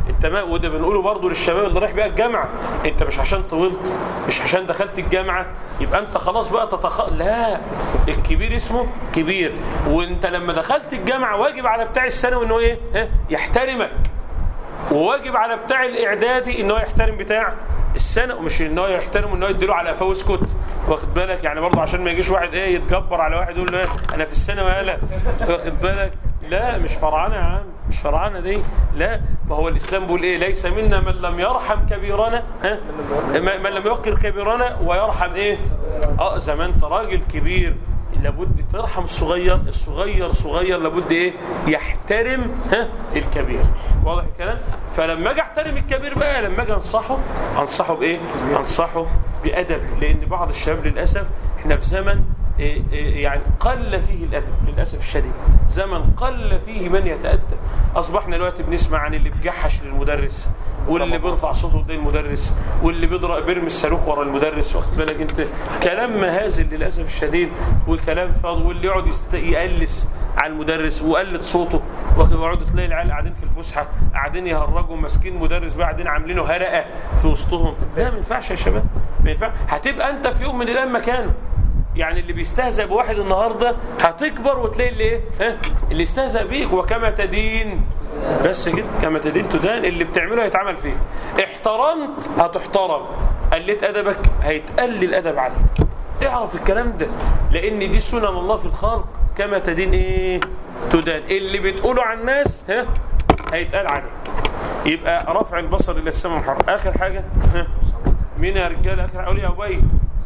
انت ما وده بنقوله برضه للشباب اللي رايح بقى الجامعه انت مش عشان طولت مش عشان دخلت الجامعه يبقى انت خلاص بقى تتخ... لا الكبير اسمه كبير وانت لما دخلت الجامعه واجب على بتاع الثانوي انه ايه ها؟ يحترمك وواجب على بتاع الاعدادي ان هو يحترم بتاع السنه ومش ان هو يحترم ان هو يديله على قفاه ويسكت واخد بالك يعني برضه عشان ما يجيش واحد ايه يتجبر على واحد يقول له ايه انا في الثانوي يالا واخد بالك لا مش فرعانه يا عم مش فرعانه دي لا ما هو الاسلام بيقول ايه ليس منا من لم يرحم كبيرنا ها ما- من لم يوقر كبيرنا ويرحم ايه اه زي ما انت راجل كبير لابد ترحم الصغير الصغير صغير لابد ايه يحترم ها الكبير واضح الكلام فلما اجي احترم الكبير بقى لما اجي انصحه انصحه بايه انصحه بادب لان بعض الشباب للاسف احنا في زمن إيه إيه يعني قل فيه الادب للاسف الشديد زمن قل فيه من يتادب اصبحنا دلوقتي بنسمع عن اللي بيجحش للمدرس واللي بيرفع صوته قدام المدرس واللي بيضرب بيرمي الصاروخ ورا المدرس واخد بالك انت كلام مهازل للاسف الشديد وكلام فاضي واللي يقعد يست... يقلس على المدرس وقلد صوته واخد ويقعدوا تلاقي العيال قاعدين في الفسحه قاعدين يهرجوا ماسكين مدرس بقى قاعدين عاملينه هرقه في وسطهم ده ما ينفعش يا شباب ما ينفعش هتبقى انت في يوم من الايام مكانه يعني اللي بيستهزأ بواحد النهارده هتكبر وتلاقي اللي ايه ها اللي استهزأ بيك وكما تدين بس كده كما تدين تدان اللي بتعمله هيتعمل فيك احترمت هتحترم قلت ادبك هيتقل الادب عليك اعرف الكلام ده لان دي سنن الله في الخلق كما تدين ايه تدان اللي بتقوله عن الناس ها هيتقال عليك يبقى رفع البصر الى السماء محرم اخر حاجه ها مين يا رجاله اخر حاجه قول يا ابي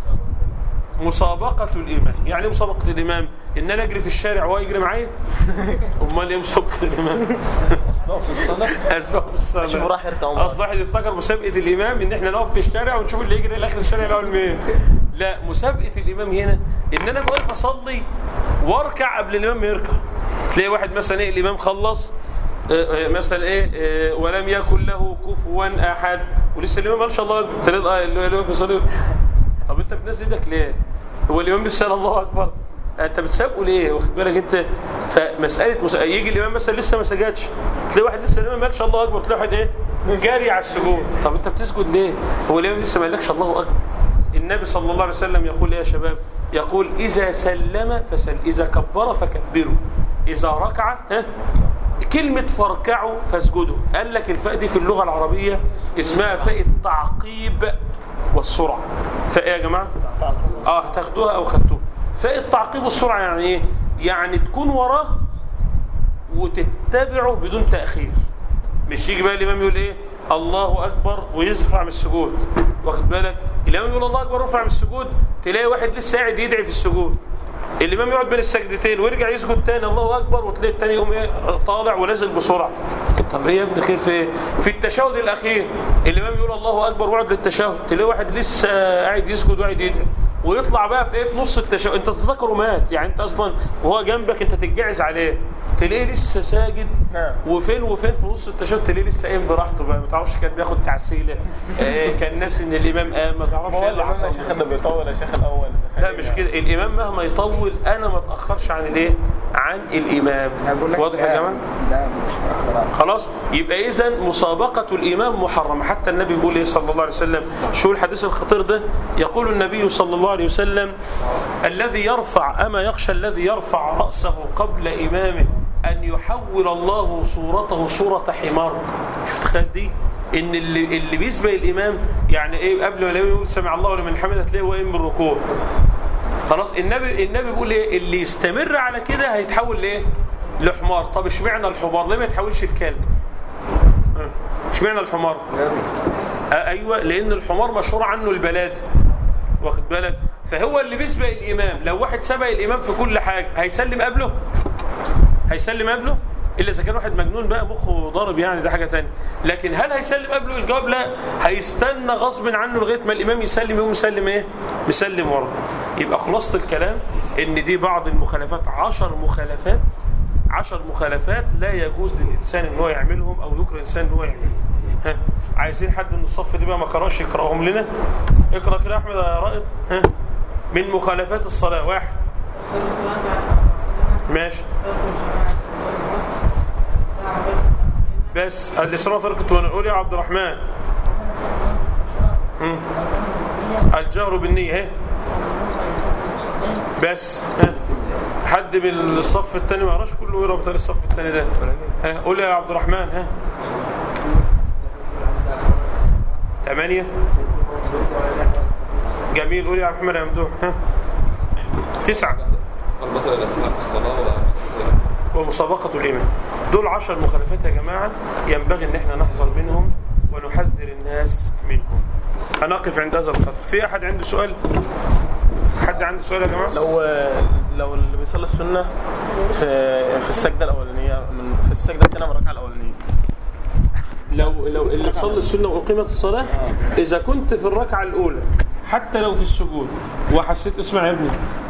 مسابقة الإمام يعني ايه مسابقة الإمام إن أنا أجري في الشارع وهو يجري معايا أمال إيه مسابقة الإمام في الصلاة أسباب الصلاة شوف راح يركع عمر. أصل واحد يفتكر مسابقة الإمام إن إحنا نقف في الشارع ونشوف اللي يجري لآخر الشارع الأول مين لا مسابقة الإمام هنا إن أنا واقف أصلي وأركع قبل الإمام ما يركع تلاقي واحد مثلا إيه الإمام خلص آه، آه، مثلا ايه آه، ولم يكن له كفوا احد ولسه الامام ما شاء الله اكبر تلاقي آه، اللي هو- اللي هو في صلاه طب انت بتنزل ايدك ليه؟ هو الامام لسه قال الله اكبر انت بتسابقه ليه؟ واخد بالك انت فمساله مس... يجي الامام مثلا لسه ما سجدش تلاقي واحد لسه الامام ما قالش الله اكبر تلاقي واحد ايه؟ جاري على السجود طب انت بتسجد ليه؟ هو الامام لسه ما قالكش الله اكبر النبي صلى الله عليه وسلم يقول ايه يا شباب؟ يقول اذا سلم فسل اذا كبر فكبروا اذا ركع ها كلمة فاركعوا فاسجدوا قال لك الفاء دي في اللغة العربية اسمها فاء التعقيب والسرعة فاء إيه يا جماعة اه تاخدوها او خدتوها فاء التعقيب والسرعة يعني ايه يعني تكون وراه وتتبعه بدون تأخير مش يجي بقى الامام يقول ايه الله اكبر ويرفع من السجود واخد بالك الامام يقول الله اكبر ويرفع من السجود تلاقي واحد لسه قاعد يدعي في السجود الامام يقعد بين السجدتين ويرجع يسجد تاني الله اكبر وتلاقي التاني يقوم ايه طالع ونازل بسرعه طب ايه يا ابني خير في ايه في التشهد الاخير الامام يقول الله اكبر ويقعد للتشهد تلاقي واحد لسه قاعد يسجد وقاعد يدعي ويطلع بقى في ايه في نص التشهد انت تفتكره مات يعني انت اصلا وهو جنبك انت تتجعز عليه تلاقيه لسه ساجد نعم. وفين وفين في نص التشهد تلاقيه لسه قايم براحته بقى ما تعرفش كان بياخد تعسيله آه كان ناس ان الامام قام ما تعرفش هو ايه اللي الامام يا حصل شيخ اللي بيطول يا شيخ الاول لا مش كده الامام مهما يطول انا ما اتاخرش عن الايه عن الامام أنا بقول لك واضح يا لا- جماعه لا مش متأخر خلاص يبقى اذا مسابقه الامام محرمه حتى النبي بيقول ايه صلى الله عليه وسلم شو الحديث الخطير ده يقول النبي صلى الله عليه وسلم الذي يرفع اما يخشى الذي يرفع راسه قبل امامه ان يحول الله صورته صوره حمار شفت خيال دي ان اللي اللي بيسبق الامام يعني ايه قبل ما الامام يقول سمع الله لمن حمده تلاقيه هو قايم من الركوع خلاص النبي النبي بيقول ايه اللي يستمر على كده هيتحول لايه لحمار طب اشمعنى الحمار ليه ما يتحولش الكلب ها، اشمعنى الحمار آه ايوه لان الحمار مشهور عنه البلاد واخد بالك فهو اللي بيسبق الامام لو واحد سبق الامام في كل حاجه هيسلم قبله هيسلم قبله الا اذا كان واحد مجنون بقى مخه ضارب يعني ده حاجه تانية لكن هل هيسلم قبله الجواب لا هيستنى غصب عنه لغايه ما الامام يسلم يقوم يسلم ايه يسلم ورا يبقى خلاصه الكلام ان دي بعض المخالفات عشر مخالفات عشر مخالفات لا يجوز للانسان ان هو يعملهم او يكره الانسان ان هو يعملهم ها عايزين حد من الصف دي بقى ما قراش يقراهم لنا اقرا كده يا احمد يا رائد ها من مخالفات الصلاه واحد ماشي بس الإسراء تركة وانا قول يا عبد الرحمن مم. الجهر بالنية اهي بس ها حد من الصف الثاني ما قراش كله يقرا بتاع الصف الثاني ده ها قول يا عبد الرحمن ها ثمانية جميل قول يا عبد الرحمن يا ممدوح ها تسعة البصر الأسماء في الصلاة ولا ومسابقة الإمام دول عشر مخالفات يا جماعة ينبغي أن احنا نحذر منهم ونحذر الناس منهم هنقف عند هذا القدر في أحد عنده سؤال حد عنده سؤال يا جماعة لو لو اللي بيصلي السنه في في السجده الاولانيه من في السجده الثانيه من الركعه الاولانيه لو لو اللي صلى السنة وأقيمت الصلاة إذا كنت في الركعة الأولى حتى لو في السجود وحسيت اسمع يا ابني